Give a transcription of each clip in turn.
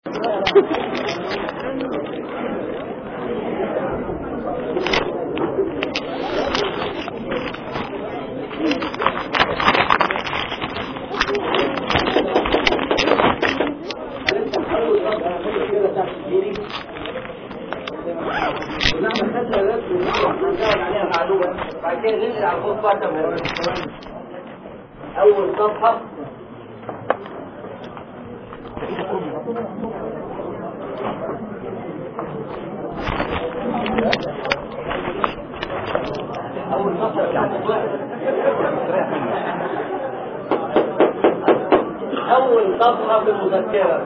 أول صفحة أول صفحة بتاعت الواحد أول صفحة في المذكرة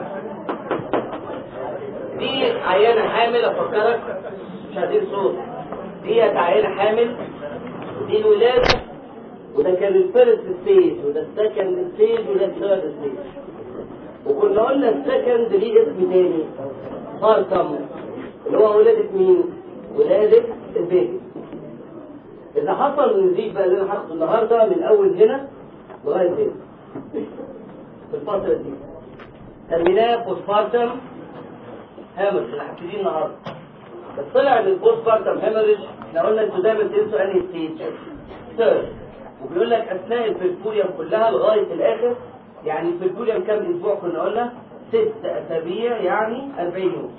دي عيانة حامل أفكرك مش هدير صوت دي عيانة حامل دي الولادة وده كان الفيرست ستيج وده السكند ستيج وده الثيرد ستيج وكنا قلنا السكند ليه اسم تاني فارتم اللي هو ولادة مين؟ ولادة البيبي إذا حصل نزيف بقى اللي أنا هاخده النهارده من أول هنا لغاية هنا في الفترة دي سميناه بوست بارتم هامرج اللي هبتدي النهارده بس طلع ان البوست بارتم هامرج احنا قلنا انتوا دايما تنسوا انهي ستيج ثيرد وبيقول لك اثناء البرفوريوم كلها لغايه الاخر يعني البرفوريوم كام اسبوع كنا قلنا ست اسابيع يعني 40 يوم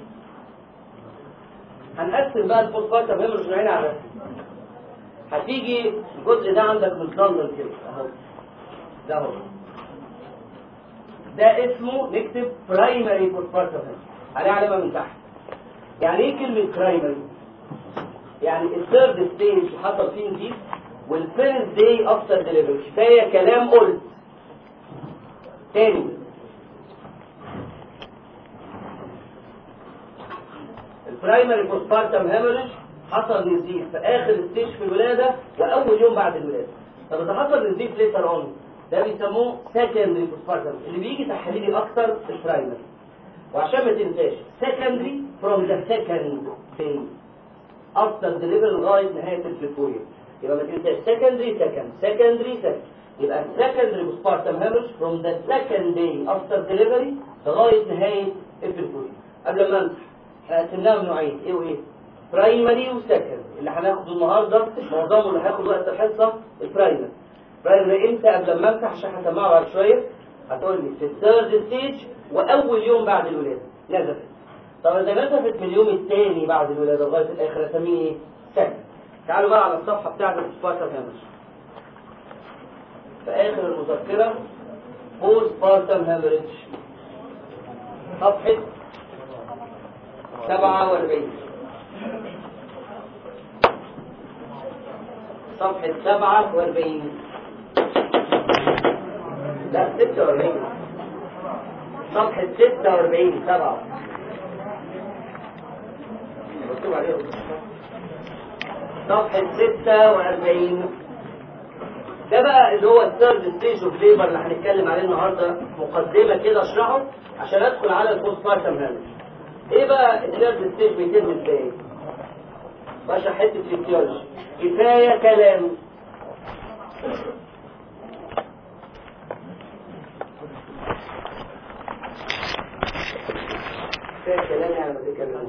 هنقسم بقى البوست بارتم هامرج نوعين على رسم هتيجي الجزء ده عندك متضلل كده اهو ده اهو ده اسمه نكتب برايمري بوست بارتم عليه علامه من تحت يعني ايه كلمه برايمري يعني الثيرد ستيج حصل فيه نزيف والفيرست داي افتر ديليفري كفايه كلام قلت تاني البرايمري بوست بارتم هيموريج حصل نزيف في اخر ستيج في الولاده واول يوم بعد الولاده طب اذا حصل نزيف ليتر اون ده بيسموه سكندري بوست بارتم اللي بيجي تحليلي اكتر البرايمري وعشان ما تنساش سكندري فروم ذا سكند داي افتر ديليفري لغايه نهايه الفليبوريوم يبقى ما تنساش سكندري سكند سكندري سكند يبقى سكندري بوستبارتم هيموريج فروم ذا سكند داي افتر ديليفري لغايه نهايه الفليبوريوم قبل ما امسح قسمناها نوعين ايه وايه؟ برايمري وسكند اللي هناخده النهارده معظمه اللي هياخد وقت الحصه البرايمري برايمري امتى قبل ما امسح عشان هسمعه بعد شويه هتقول لي في الثيرد ستيج واول يوم بعد الولاده نزفت طب اذا نزفت في اليوم الثاني بعد الولاده لغايه الاخر اسميه ايه؟ سكند تعالوا بقى على الصفحه بتاعت السبارتم هامش في اخر المذكره بوست بارتم هامرج صفحه 47 صفحة 47 لا 46 صفحة 46 سبعة مكتوب عليهم صفحة 46 ده بقى اللي هو الثيرد ستيج اوف ليبر اللي هنتكلم عليه النهارده مقدمة كده اشرحه عشان ادخل على البوست بارتم هامش ايه بقى الثيرد ستيج بيتم ازاي؟ باشا حتة فيسيولوجي كفاية كلام كفاية كلام يعني ما تتكلموش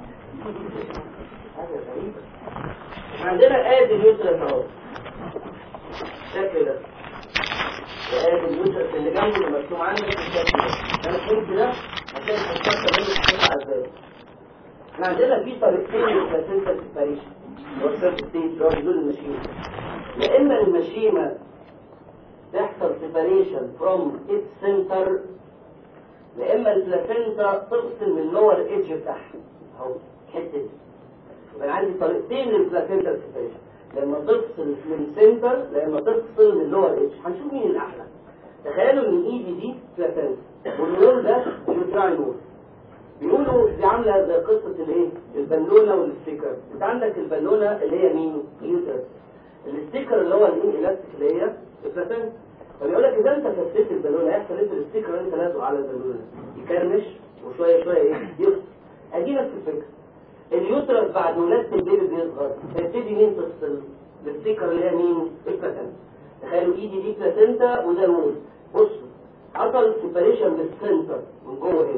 هذا غريب عندنا ادي اليوترس اهو الشكل ده وادي اليوترس اللي جنبه اللي مرسوم عندك الشكل ده انا قلت ده عشان تفكر منه تحط على الباب احنا عندنا في طريقتين للبلاسنتا سيباريشن هو الفيرست ستيج اللي هو بدون المشيمه يا اما المشيمه تحصل سيباريشن فروم اتس سنتر يا اما البلاسنتا تفصل من اللور ايدج بتاعها اهو الحته دي يبقى عندي طريقتين للبلاسنتا سيباريشن لما تفصل من سنتر لما تفصل من اللور ايدج هنشوف مين الاحلى تخيلوا ان ايدي دي بلاسنتا والنور ده يوتراي نور بيقولوا دي عامله زي قصه الايه البالونه والستيكر انت عندك البالونه اللي هي مين اليوترس الستيكر اللي هو الان الاستيك اللي هي البلاسنتا فبيقول لك اذا انت فسيت البالونه هيحصل ايه الستيكر اللي انت لازقه على البالونه يكرمش وشويه شويه ايه يفصل ادي نفس الفكره اليوترس بعد ولاده البيبي بيصغر فيبتدي مين تفصل الستيكر اللي هي مين البلاسنتا تخيلوا ايدي دي بلاسنتا وده نور بصوا حصل سيباريشن بالسنتر من جوه هنا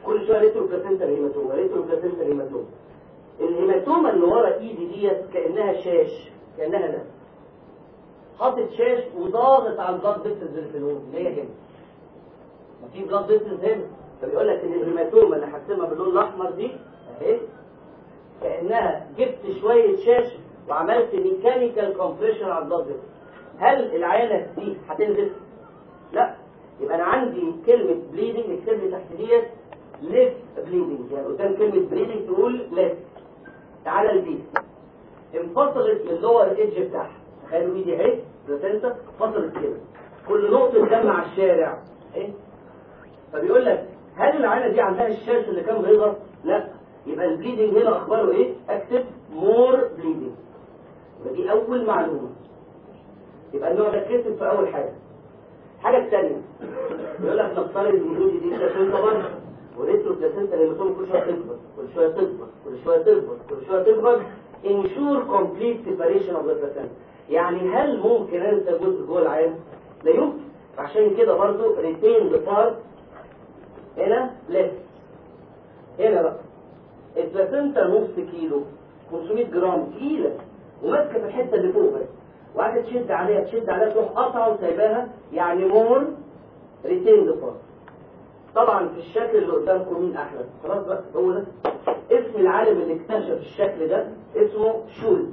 كل شويه ريترو بلاسنتا هيماتوما ريترو بلاسنتا هيماتوما الهيماتوما اللي ورا ايدي ديت كانها شاش كانها ده حاطط شاش وضاغط على البلاد فيسلز اللي في الهون اللي هي هنا ما في بلاد فيسلز هنا فبيقول لك ان الهيماتوما اللي هرسمها باللون الاحمر دي اهي كانها جبت شويه شاش وعملت ميكانيكال كومبريشن على البلاد فيسلز هل العينه دي هتنزل؟ لا يبقى انا عندي كلمه بليدنج اكتب لي تحت ديت ليف بليدنج يعني قدام كلمه بليدنج تقول ليف تعالى البيت انفصلت من اللور ايدج بتاعها تخيلوا ايدي اهي بلاسنتا فصلت كده كل نقطه دم على الشارع اهي فبيقول لك هل العينه دي عندها الشاش اللي كان بيضغط؟ لا يبقى البليدنج هنا اخباره ايه؟ اكتب مور بليدنج يبقى دي اول معلومه يبقى النوع ده كتب في اول حاجه الحاجه الثانيه بيقول لك نفترض ان الوجود دي بلاسنتا برضه وريترو بلاسنتا اللي كل شويه تكبر كل شويه تكبر كل شويه تكبر كل شويه تكبر ensure complete separation of the placenta يعني هل ممكن انسى جزء جوه العين؟ لا يمكن عشان كده برضه retain the part هنا less هنا بقى البلاسنتا نص كيلو 500 جرام تقيله وماسكه في الحته اللي فوق بس وقعدت تشد عليها تشد عليها تروح قطعه وسايباها يعني مور ريتين ذا طبعا في الشكل اللي قدامكم مين احلى خلاص بقى هو ده اسم العالم اللي اكتشف الشكل ده اسمه شولز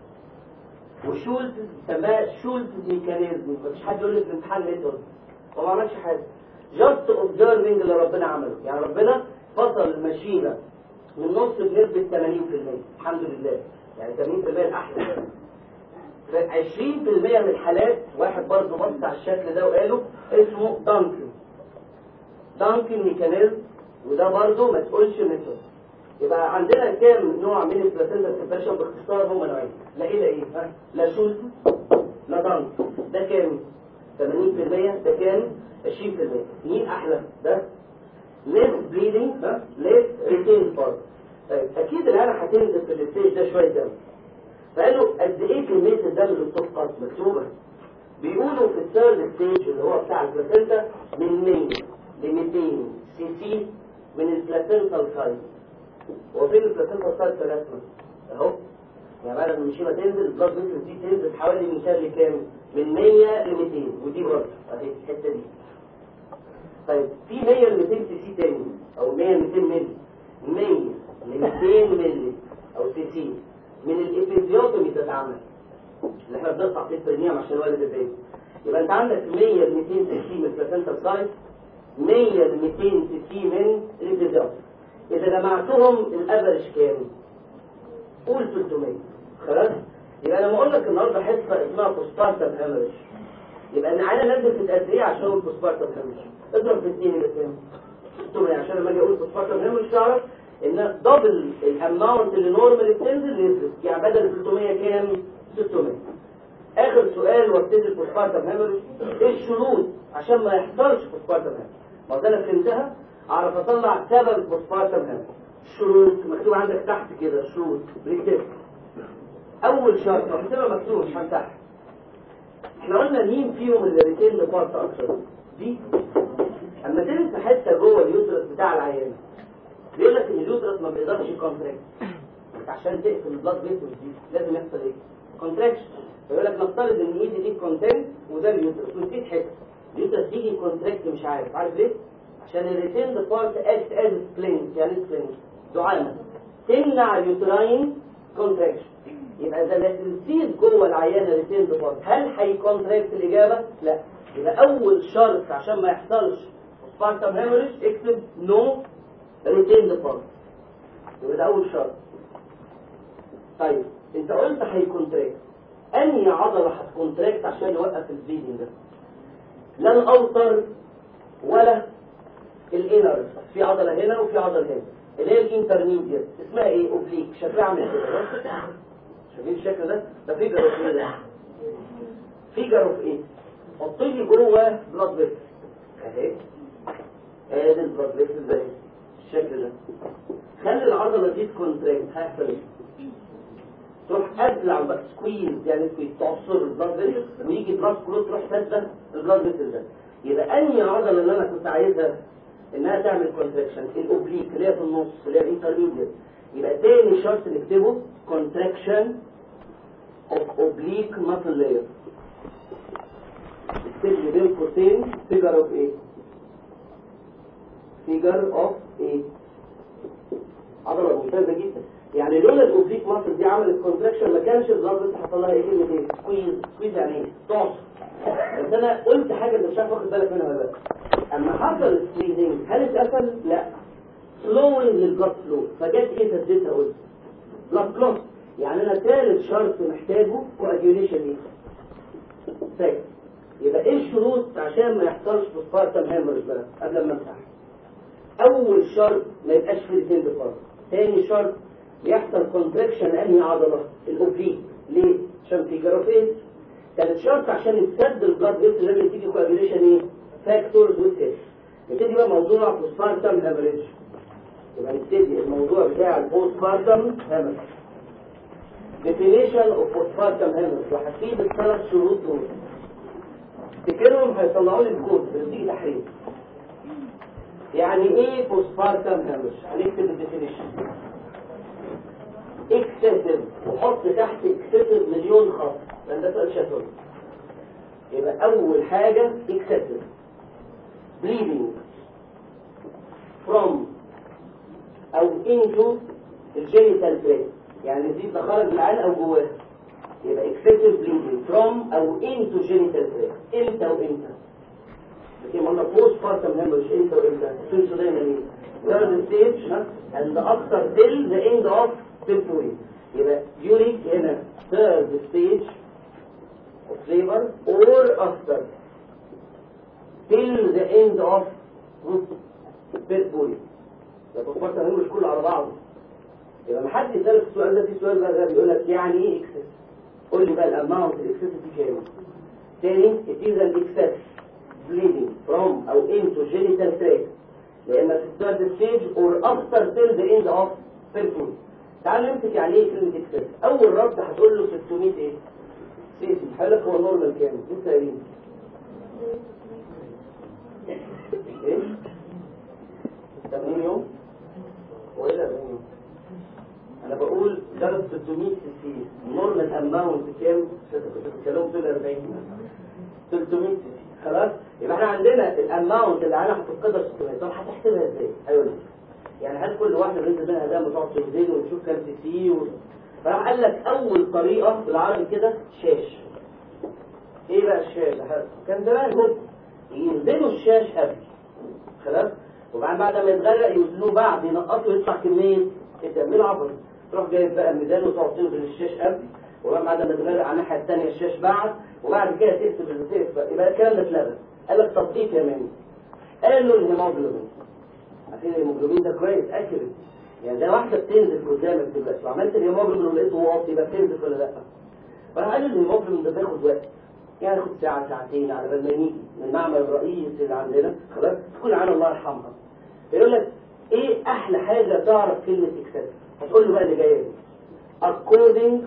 وشولز سماه شولز ميكانيزم مفيش حد يقول لي في الامتحان ميثود هو ما عملش حاجه جاست اوبزرفنج اللي ربنا عمله يعني ربنا فصل المشيمه من نص بنسبه 80% الحمد لله يعني 80% الاحلى في 20% من الحالات واحد برضه بص على الشكل ده وقاله اسمه دانكن دانكن ميكانيزم وده برضه ما تقولش ميثود يبقى عندنا كام نوع من البلاسنتا سيبريشن باختصار هم نوعين لا ايه لا ايه ها؟ لا شولز لا دانك ده كام 80% ده كام 20% مين احلى ده ليس بليدنج ها ليس ريتين بارت طيب اكيد العيال هتنزل في الستيج ده شويه دم فقالوا قد ايه كميه الدم اللي بتسقط مكتوبه بيقولوا في الثيرد ستيج اللي هو بتاع البلاسنتا من 100 ل 200 سي سي من البلاسنتا سايز هو فين البلاسنتا سايز ثلاثة اهو يعني بعد ما المشيمه تنزل البلاد فيسل دي تنزل حوالي من كام لكام؟ من 100 ل 200 ودي برضه اهي الحته دي طيب في 100 ل 200 سي سي تاني او 100 ل 200 مللي 100 ل 200 مللي او سي سي من الافيزيوتومي تتعمل اللي احنا بنقطع فيه البرينيوم عشان نولد البيبي يبقى انت عندك 100 ل 200 سي سي من البلاسنتا سايز 100 ل 200 سي سي من الافيزيوتومي اذا جمعتهم الافرج كام؟ قول 300 خلاص يبقى لما اقول لك النهارده حصه اسمها بوستبارتم هامرج يبقى ان انا لازم تتأذيه عشان اقول بوستبارتم هامرج اضرب في الاثنين يبقى كام 600 عشان لما اجي اقول بوستبارتم هامرج تعرف ان دبل الاماونت اللي نورمال بتنزل نزلت يعني بدل 300 كام 600 اخر سؤال وابتدي البوستبارتم هامرج ايه الشروط عشان ما يحصلش بوستبارتم هامرج ما ده انا فهمتها اعرف اطلع سبب بوستبارتم هامرج شروط مكتوب عندك تحت كده شروط بنكتب اول شرط لو كتبها مكتوب مش هنتحت احنا قلنا مين فيهم اللي ريتين بارت اكتر دي اما تنسى حته جوه اليوترس بتاع العيان بيقول لك ان اليوترس ما بيقدرش يكونتراكت عشان تقفل البلاد فيسلز دي لازم يحصل ايه كونتراكشن فيقول لك نفترض ان ايدي دي كونتنت وده اليوترس ونسيت حته اليوترس يجي كونتراكت مش عارف عارف ليه عشان الريتين بارت اكت از سبلينت يعني سبلينت دعامه تمنع اليوتراين كونتراكشن يبقى اذا ما تنسيت جوه العيانه ريتين بارت هل هيكونتراكت الاجابه لا يبقى اول شرط عشان ما يحصلش سبارتم هيموريج اكتب نو ريتين بارت يبقى ده اول شرط طيب انت قلت هيكونتراكت انهي عضله هتكونتراكت عشان يوقف البليدنج ده لا الاوتر ولا الانر في عضله هنا وفي عضله هنا اللي هي الانترميديت اسمها ايه اوبليك شكلها عامل كده شايفين الشكل ده ده فيجر اوف ايه ده فيجر اوف ايه حط لي جوه بلاد فيسل اهي ادي البلاد فيسل ده الشكل ده خلي العضله دي تكونتراكت هيحصل ايه تروح ابلع بقى سكويز يعني سكويز تعصر البلاد فيسل ويجي بلاد كلوت تروح سده البلاد فيسل ده يبقى انهي عضله اللي انا كنت عايزها انها تعمل كونتراكشن الاوبليك اللي هي في النص اللي هي الانترميديت يبقى تاني شرط نكتبه كونتراكشن اوف اوبليك ماسل لاير اكتب لي بين قوسين فيجر اوف ايه فيجر اوف ايه عضله ممتازه جدا يعني لولا الاوبليك ماسل دي عملت كونتراكشن ما كانش الضغط لسه حصل لها ايه كلمه ايه سكويز سكويز يعني ايه تعصر بس انا قلت حاجه انت مش عارف واخد بالك منها ولا لا اما حصل السكويزنج هل اتقفل لا سلوينج للبلاد فلو فجت ايه سدتها قلت بلاد فلو يعني انا ثالث شرط محتاجه كواجيوليشن ايه سكت يبقى ايه الشروط عشان ما يحصلش بوسبارتم هامرج بقى قبل ما امسح اول شرط ما يبقاش فيه الاثنين بفرق ثاني شرط يحصل كونتراكشن انهي عضله الاوبليك ليه عشان في جرافيز ثالث شرط عشان يتسد البلاد فيسل لازم تيجي كواجيوليشن ايه فاكتورز والسيش نبتدي بقى موضوع بوسبارتم هامرج يبقى نبتدي الموضوع بتاع البوسبارتم هامرج definition of postpartum hemorrhage وهسيب الثلاث شروط دول تفتكرهم هيطلعوا لي الكود بنتيجه تحرير يعني ايه postpartum hemorrhage هنكتب الديفينيشن اكسسيف وحط تحت اكسسيف مليون خط لان ده سؤال شفوي يبقى اول حاجه اكسسيف bleeding from او into الجينيتال تراك يعني دي تخرج العين او جواه يبقى excessive bleeding from او into genital tract امتى وامتى لكن ما قلنا post partum hemorrhage امتى وامتى تنسوا دايما ايه third stage ها and after till the end of symptoms يبقى during هنا third stage of labor or after till the end of symptoms يبقى post partum hemorrhage كله على بعضه يبقى ما حد يسألك السؤال ده في سؤال بقى ده بيقول لك يعني ايه اكسس قول لي بقى الاماونت الاكسس دي كام تاني it is an excess bleeding from او into genital tract لان في الثيرد ستيج or after till the end of symptoms تعال نمسك يعني ايه كلمه اكسس اول رد هتقول له 600 ايه سيسي هقول لك هو نورمال كام لسه قايلين ايه 80 يوم وايه 40 يوم انا بقول درجة 600 سي سي نورمال اماونت كام كانوا دول 40 300 سي سي خلاص يبقى احنا عندنا الاماونت اللي انا هتفقدها 600 طب هتحسبها ازاي ايوه يعني هل كل واحده بننزل منها دم وتقعد توزن ونشوف كام سي سي و... فراح قال لك اول طريقه بالعربي كده شاش ايه بقى الشاش كان زمان هم ينزلوا الشاش قبل خلاص وبعدين بعد ما يتغرق يوزنوه بعد ينقصوا يطلع كميه الدم العبر تروح جايب بقى الميزان وتقعد تنزل الشاش قبل وبعد ما تتغرق على الناحيه الثانيه الشاش بعد وبعد كده تقسم الزيت يبقى الكلام ده اتلغى قال لك تطبيق يا مان قالوا الهيموجلوبين عارفين الهيموجلوبين ده كويس اكيوريت يعني ده واحده بتنزل قدامك دلوقتي لو عملت الهيموجلوبين ولقيته واطي يبقى بتنزل ولا لا فراح قالوا الهيموجلوبين ده بياخد وقت يعني ياخد ساعه ساعتين على بال ما يجي من المعمل الرئيسي اللي عندنا خلاص تكون على الله يرحمها يقول لك ايه احلى حاجه تعرف كلمه اكسس هتقول له بقى اللي جايه دي according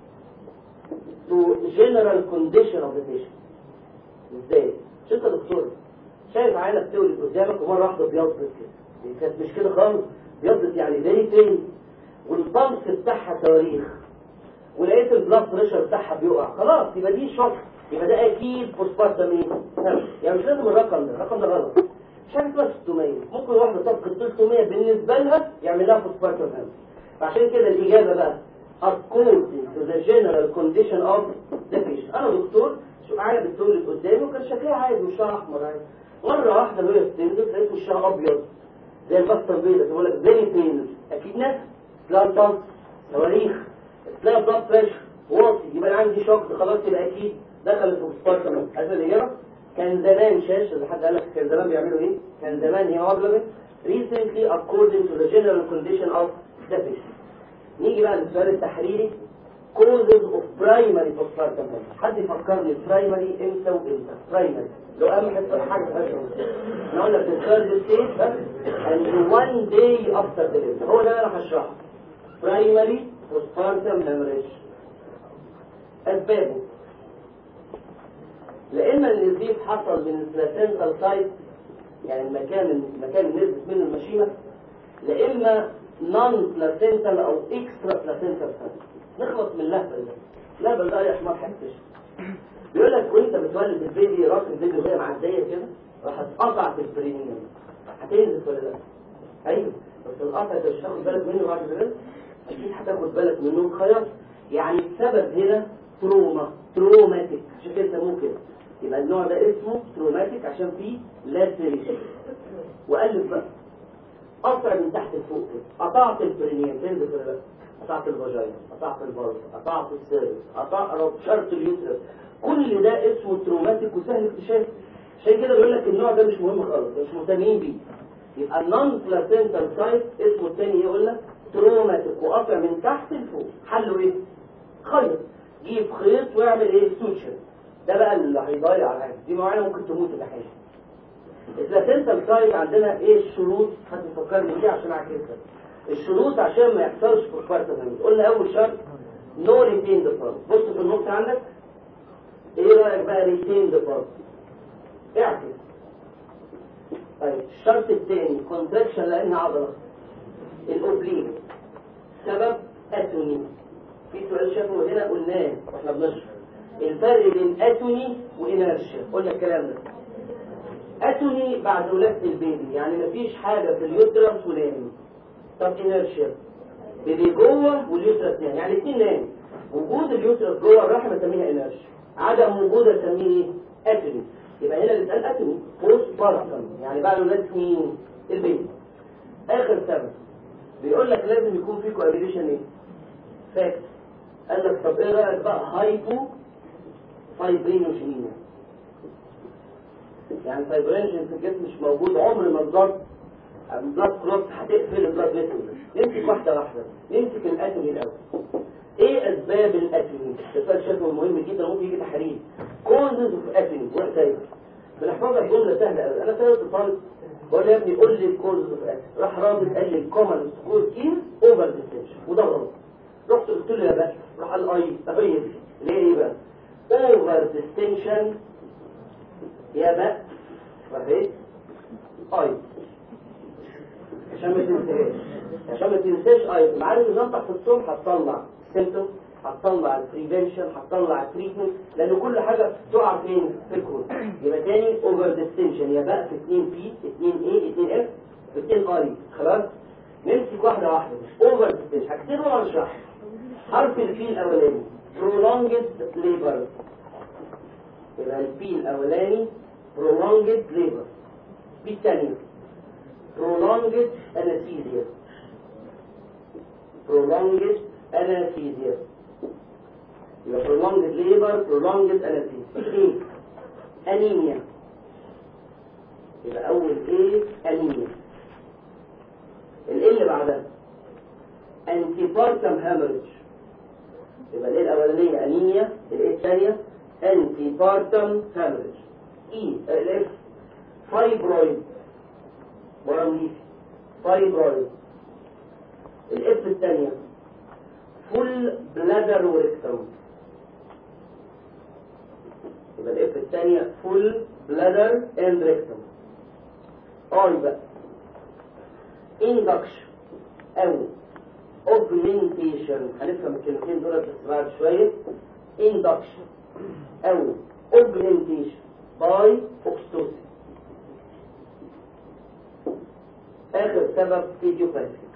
to general condition of the patient ازاي مش انت دكتور شايف عينك بتولد قدامك ومره واحده بيضت كده دي كانت مش كده خالص بيضت يعني زي فين والبلس بتاعها تواريخ ولقيت البلاد بريشر بتاعها بيقع خلاص يبقى دي شوك يبقى ده اكيد بوسبارتم ايه يعني مش لازم الرقم ده الرقم ده غلط مش عارف بقى 600 ممكن واحده تفقد 300 بالنسبه لها يعمل لها بوسبارتم هامر فعشان كده الإجابة بقى according to the general condition of the patient أنا دكتور شو معايا بتولد قدامي وكان شكلها عادي وشها أحمر عادي مرة واحدة وهي بتنزل لقيت وشها أبيض زي البسطة البيضاء بقول لك فيري بين أكيد ناس تلاقي الضغط تواريخ تلاقي الضغط فريش واطي يبقى أنا عندي شوك خلاص يبقى أكيد دخلت في السبارتم هذا الإجابة كان زمان شاش اللي حد قال لك كان زمان بيعملوا إيه؟ كان زمان هيموجلوبين recently according to the general condition of the patient نيجي بقى للسؤال التحريري causes of primary postpartum hemorrhage حد يفكرني primary امتى وامتى primary لو اهم حته حاجه بس احنا قلنا في الثيرد ستيج بس and one day after delivery هو ده اللي انا هشرحه primary postpartum hemorrhage اسبابه لان النزيف حصل من البلاسنتال سايت يعني المكان المكان اللي نزلت منه المشيمه لا اما نون بلاسنتال او اكسترا بلاسنتال نخلص من اللهبل ده اللهبل ده يا حمار حتش بيقول لك وانت بتولد البيبي راس البيبي وهي معديه كده راح اتقطع في البرينيوم هتنزف ولا لا؟ ايوه بس القطع ده مش هتاخد بالك منه بعد كده اكيد هتاخد بالك منه خياط يعني السبب هنا تروما تروماتيك عشان كده سموه كده يبقى النوع ده اسمه تروماتيك عشان فيه لاتريشن وقلب بقى قطع من تحت لفوق كده قطعت البرينيوم تنزف ولا لا؟ قطعت الفاجينا قطعت البلس قطعت السيرفس قطعت شرط اليوترس كل ده اسمه تروماتيك وسهل اكتشافه عشان كده بيقول لك النوع ده مش مهم خالص مش مهتمين بيه يبقى النون بلاسنتال سايت اسمه الثاني يقول لك تروماتيك وقطع من تحت لفوق حله ايه خيط جيب خيط واعمل ايه سوتشر ده بقى اللي هيضيع الحاجه دي معينه ممكن تموت الحاجه البلاسنتال سايت عندنا ايه الشروط حد يفكرني بيها عشان اعكسها الشروط عشان ما يحصلش في الكوارتز قلنا اول شرط نو ريتين ديبارت بص في النص عندك ايه رايك بقى ريتين ديبارت اعكس طيب الشرط الثاني كونتراكشن لان عضله الاوبليك سبب اتوني في سؤال شافه هنا قلناه واحنا بنشرح الفرق بين اتوني وانرشيا قلنا الكلام ده اتوني بعد ولاده البيبي يعني مفيش حاجه في اليوترس ونام طب انرشيا بيبي جوه واليوترس نام يعني الاثنين نام وجود اليوترس جوه الرحم اسميها انرشيا عدم وجوده اسميه ايه اتوني يبقى هنا الانسان اتوني بوست بارتم يعني بعد ولاده مين البيبي اخر سبب بيقول لك لازم يكون في كوابيليشن ايه فاكت قال لك طب ايه رايك بقى هايبو فايبرينوجينيا يعني فايبرينوجين في الجسم مش موجود عمر ما الضغط البلاد كلوت هتقفل البلاد فيسل نمسك واحده واحده نمسك الاتومي الاول ايه اسباب الاتومي السؤال شكله مهم جدا ممكن يجي تحرير كوزز اوف اتومي وقتها بنحفظها جمله سهله قوي انا سالت طالب بقول له يا ابني قول لي الكوزز اوف اتومي راح راجل قال لي الكومن كوز كير اوفر ديستنشن وده غلط رحت قلت له يا باشا راح قال اي ابين ليه ايه بقى اوفر ديستنشن يا بقى فهمت اي عشان ما تنساش عشان ما تنساش ايضا معانا نظام في الصبح هتطلع سيمتوم هتطلع البريفنشن هتطلع التريتمنت لان كل حاجه تقع فين في الكود يبقى تاني اوفر ديستنشن يا بقى في 2 بي 2 اي 2 اف في 2 اي خلاص نمسك واحده واحده اوفر ديستنشن هكتبه ولا اشرح حرف البي الاولاني prolonged labor يبقى البي الاولاني prolonged labor البي الثانيه prolonged anesthesia prolonged anesthesia يبقى prolonged labor prolonged anesthesia ايه انيميا يبقى اول ايه انيميا الايه اللي بعدها antepartum hemorrhage يبقى الايه الاولانيه انيميا الايه الثانيه antepartum hemorrhage اي الاف فايبرويد ورمليفي فايبرويد الاف الثانية فول بلادر وريكتم يبقى الاف الثانية فول بلادر اند ريكتم اي بقى اندكشن او اوجمنتيشن هنفهم الكلمتين دول بس بعد شوية اندكشن او اوجمنتيشن باي اوكستوسيس اخر سبب ايديوباثيك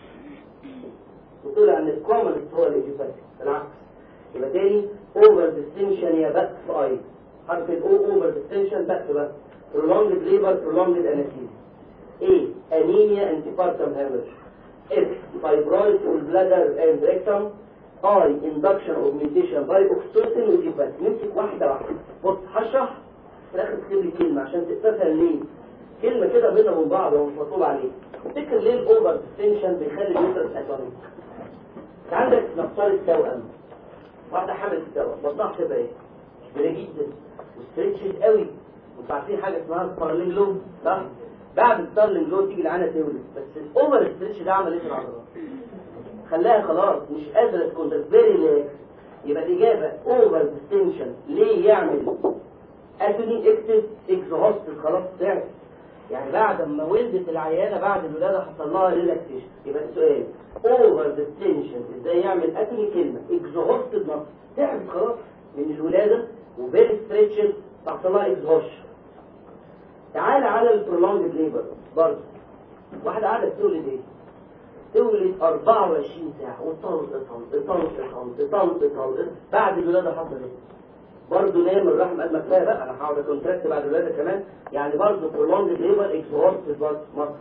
وطلع ان الكومن هو الايديوباثيك بالعكس يبقى تاني اوفر ديستنشن يا بات في اي حرف الاو اوفر ديستنشن بات بس prolonged labor prolonged anesthesia A anemia antepartum hemorrhage F fibroid bladder and rectum I induction augmentation by oxytocin وايديوباثيك نمسك واحده واحده بص هشرح في الاخر تكتب لي كلمه عشان تفهم ليه كلمة كده بيننا وبين بعض ومش مطلوب عليه تفتكر ليه الاوفر ديستنشن بيخلي اليوترس اتونيك عندك نفترض توأم واحدة حملت التوأم بطنها تبقى ايه؟ كبيرة جدا وستريتشد قوي وانتوا عارفين حاجة اسمها ستارلينج لو صح؟ بعد الستارلينج لو تيجي العانة تولد بس الاوفر ستريتش ده عمل ايه في العضلات؟ خلاها خلاص مش قادرة تكون فيري ريلاكس يبقى الإجابة اوفر ديستنشن ليه يعمل اتوني اكتف اكزهوست خلاص تعب يعني بعد ما ولدت العيانه بعد الولاده حصل لها ريلاكسيشن يبقى السؤال اوفر ديستنشن ازاي يعمل اتني كلمه اكزوستد مصر تعب خلاص من الولاده وفيري ستريتشز حصل لها اكزوشن تعال على البرولونج ليبر برضه واحده قاعده بتولد ايه؟ تولد 24 ساعه وطلق طلق طلق طلق طلق طلق بعد الولاده حصل ايه؟ برضه نام الرحم قد ما كفايه بقى انا هقعد كونتراكت بعد الولاده كمان يعني برضه برولونج ليبر اكزوست مصر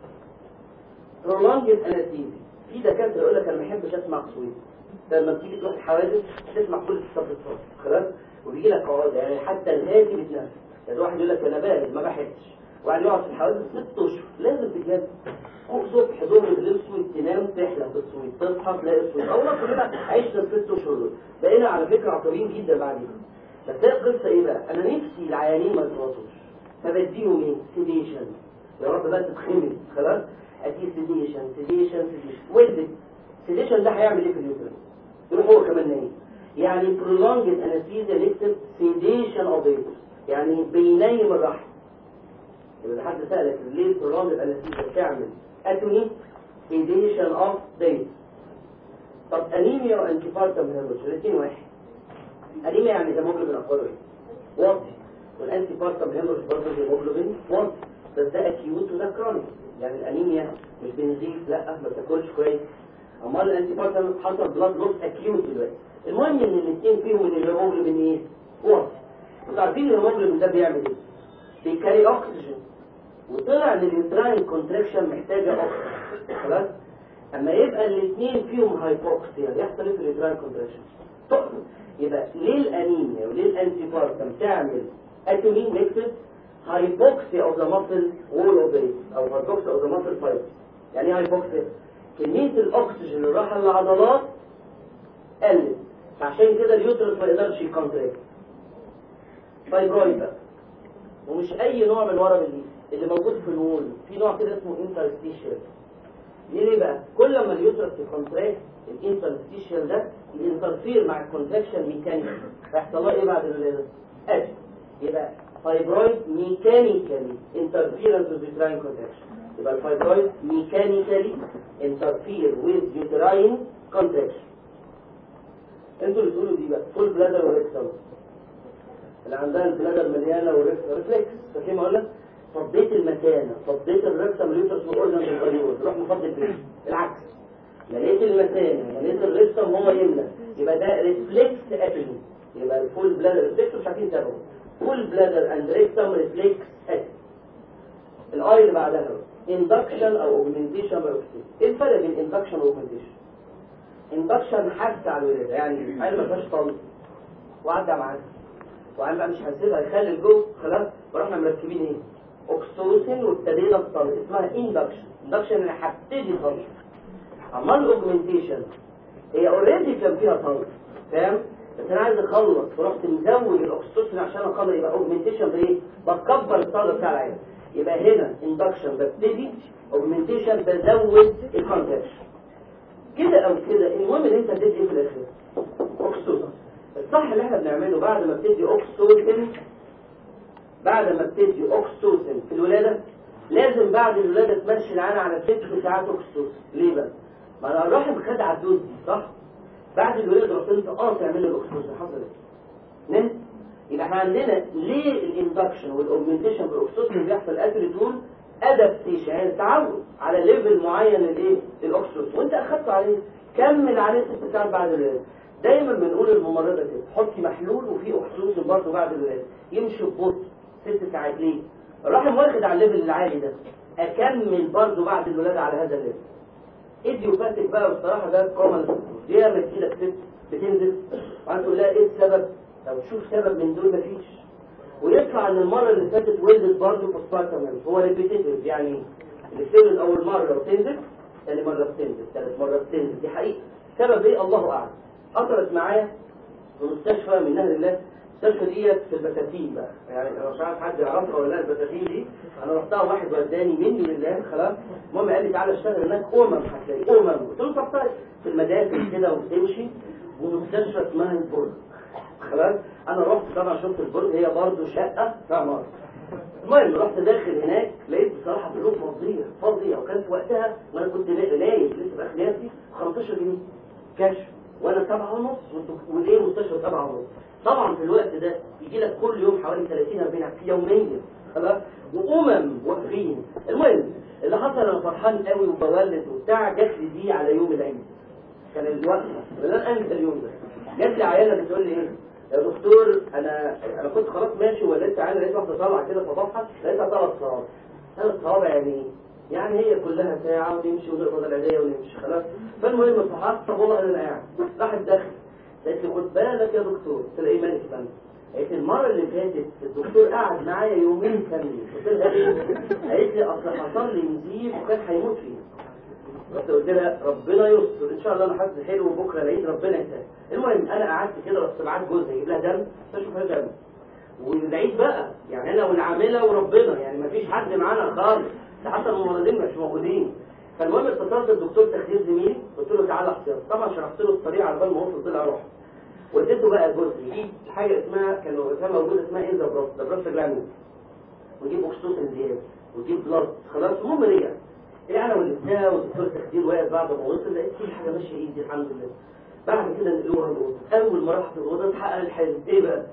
برولونج انستيزي في دكاتره يقول لك انا ما بحبش اسمع صويت لما بتيجي تروح الحوادث تسمع كل الصف خلاص وبيجي لك قواعد يعني حتى الهادي بتنفس يعني واحد يقول لك انا بارد ما بحبش وبعد يقعد في الحوادث ست اشهر لازم تتجدد صبح ظهر بالليل اسود تنام تحلم بالسويد تصحى تلاقي اسود اول كلنا عشنا الست اشهر دول بقينا على فكره عطرين جدا بعد كده بس هي القصه ايه بقى؟ انا نفسي العيانين ما يتواصلوش فبديهم ايه؟ سيديشن يا رب بقى تتخمد خلاص؟ ادي سيديشن سيديشن سيديشن ولدت سيديشن ده هيعمل ايه في اليوترس؟ يروح هو كمان نايم يعني prolonged anesthesia نكتب sedation of the يعني بينيم الرحم يبقى حد سألك ليه prolonged anesthesia تعمل اتوني sedation of the طب انيميا وانتيبارتم هيموريج الاثنين واحد انيميا يعني هيموجلوبين اخباره ايه؟ واطي والانتيبارتم هيموريج برضه هيموجلوبين واطي بس ده اكيوت وده كرونيك يعني الانيميا مش بنزيف لا ما تاكلش كويس امال الانتيبارتم حصل بلاد لوس اكيوت دلوقتي المهم ان الاثنين فيهم ان الهيموجلوبين ايه؟ واطي انتوا عارفين الهيموجلوبين ده بيعمل ايه؟ بيكاري اكسجين وطلع ان اليوتراين كونتراكشن محتاجه اكسجين خلاص؟ اما يبقى الاثنين فيهم هايبوكسيا يحصل ايه في اليوتراين كونتراكشن؟ يبقى ليه الانيميا وليه الانتيبارتم تعمل اتوني نكتب هايبوكسيا اوف ذا ماسل وول اوف او هايبوكسيا اوف ذا ماسل فايبر يعني ايه هايبوكسيا؟ كميه الاكسجين اللي راح للعضلات قلت عشان كده اليوترس ما يقدرش يكونتراكت فايبرويد بقى ومش اي نوع من ورم الليف اللي موجود في الوول في نوع كده اسمه انترستيشيال ليه بقى كل ما اليوترس يكونتراكت الانترستيشيال ده ينترفير مع الكونتراكشن ميكانيكي هيحصل لها ايه بعد الولاده اجل يبقى فايبرويد ميكانيكالي انترفيرنس with uterine contraction يبقى الفايبرويد ميكانيكالي انترفير with uterine contraction انتوا اللي تقولوا دي بقى فول بلادر وريكتم اللي عندها البلادر مليانه وريفلكس فاكر ما اقول لك فضيت المكانه فضيت الريكتم اليوترس والاورجن الغيور روح مفضي البيت العكس مليت المكانه مليت الريكتم هو يملى يبقى ده ريفلكس اتني يبقى الفول بلادر ريفلكس مش عارفين سببه فول بلادر اند ريكتم ريفلكس اتني الاي اللي بعدها اندكشن او اوجمنتيشن بايوكسيد ايه الفرق بين اندكشن واوجمنتيشن اندكشن حث على الولاده يعني عيل ما فيهاش طلق وعدى معاك وعيل بقى مش هسيبها يخلي الجو خلاص ورحنا مركبين ايه اوكسوسين وابتدينا الطلق اسمها اندكشن اندكشن اللي هبتدي طلق اما الاوجمنتيشن هي اوريدي كان فيها طلق فاهم بس انا عايز اخلص فرحت مزود الاكسوسين عشان اخلص يبقى اوجمنتيشن بايه بكبر الطلق بتاع العيل يبقى هنا اندكشن ببتدي اوجمنتيشن بزود الكونتراكشن كده او كده المهم ان انت تدي ايه في الاخر اوكسوسين الصح اللي احنا بنعمله بعد ما بتدي اوكسوسين بعد ما بتدي اوكسوسين في الولاده لازم بعد الولاده تمشي العين على ست ساعات اوكسوسين ليه بقى؟ ما انا الرحم خد على الدوز دي صح؟ بعد الولاده رحت انت قاطع من الاوكسوسين حصل ايه؟ نمت يبقى احنا عندنا ليه الاندكشن والاوجمنتيشن بالاوكسوسين بيحصل اتري طول ادابتيشن يعني تعود على ليفل معين للايه للاكسجين وانت اخدت عليه كمل عليه ست ساعات بعد الولاده دايما بنقول للممرضه كده حطي محلول وفيه اكسجين برضه بعد الولاده يمشي ببطء ست ساعات ليه الرحم واخد على الليفل العالي ده اكمل برضه بعد الولاده على هذا الليفل ايديوباتيك بقى والصراحه ده كومن دي لما تجي لك ست بتنزل وعايز تقول لها ايه السبب لو تشوف سبب من دول مفيش ويطلع ان المرة اللي فاتت ولدت برضه بوستبارتم هو ريبيتيتيف يعني اللي بتولد اول مرة وتنزل ثاني مرة بتنزل ثالث مرة بتنزل دي حقيقة سبب ايه الله اعلم حصلت معايا في مستشفى من اهل الله المستشفى ديت في البساتين بقى يعني انا مش عارف حد يعرفها ولا لا البساتين دي انا رحتها واحد وداني مني لله خلاص المهم قال لي تعالى اشتغل هناك امم هتلاقي امم قلت له طب طيب في المدارس كده وتمشي ومستشفى اسمها البرج خلاص انا رحت طبعا شفت البرج هي برضه شقه في عماره المهم رحت داخل هناك لقيت بصراحه فلوس فظيع فظيع وكان في وقتها وانا كنت نايم لسه في اخلياتي 15 جنيه كاش وانا سبعة ونص والدك- والايه مستشفى سبعة ونص طبعا في الوقت ده يجي لك كل يوم حوالي 30 40 يوميا خلاص وامم واقفين المهم اللي حصل انا فرحان قوي وبولد وبتاع جات لي دي على يوم العيد كان الوقت لا انسى اليوم ده جات لي عياله بتقول لي ايه يا دكتور انا انا كنت خلاص ماشي ولدت عياله لقيت واحده طالعه كده فبضحك لقيتها ثلاث صوابع ثلاث صوابع يعني ايه؟ يعني هي كلها ساعة ونمشي ونقبض العيدية ونمشي خلاص فالمهم صححت طب والله انا قاعد راحت داخل قالت لي خد بالك يا دكتور تلاقيه مالك فندم قالت لي المرة اللي فاتت الدكتور قعد معايا يومين كاملين قلت لها ايه؟ قالت لي اصل حصل لي نزيف وكان هيموت فيه رحت قلت لها ربنا يستر ان شاء الله انا حاسس حلو وبكره العيد ربنا يسهل المهم انا قعدت كده رحت بعت جوزها يجيب لها دم تشوف لها دم والعيد بقى يعني انا والعامله وربنا يعني ما فيش حد معانا خالص ده حتى الممرضين مش موجودين فالمهم اتصلت بالدكتور تخدير زميلي قلت له تعالى احتياط طبعا شرحت له الطريقه على بال ما وصل طلع روح واديته بقى جزء يجيب حاجه اسمها كان كان موجوده اسمها ايه ذا براس جلاند ويجيب اكسوسين زياده ويجيب بلاد خلاص المهم رجع ايه انا والبتاع والدكتور تخدير واقف بعد ما وصل لقيت كل حاجه ماشيه ايدي الحمد لله بعد كده نقلوها الاوضه اول ما رحت الاوضه اتحقق الحلم ايه بقى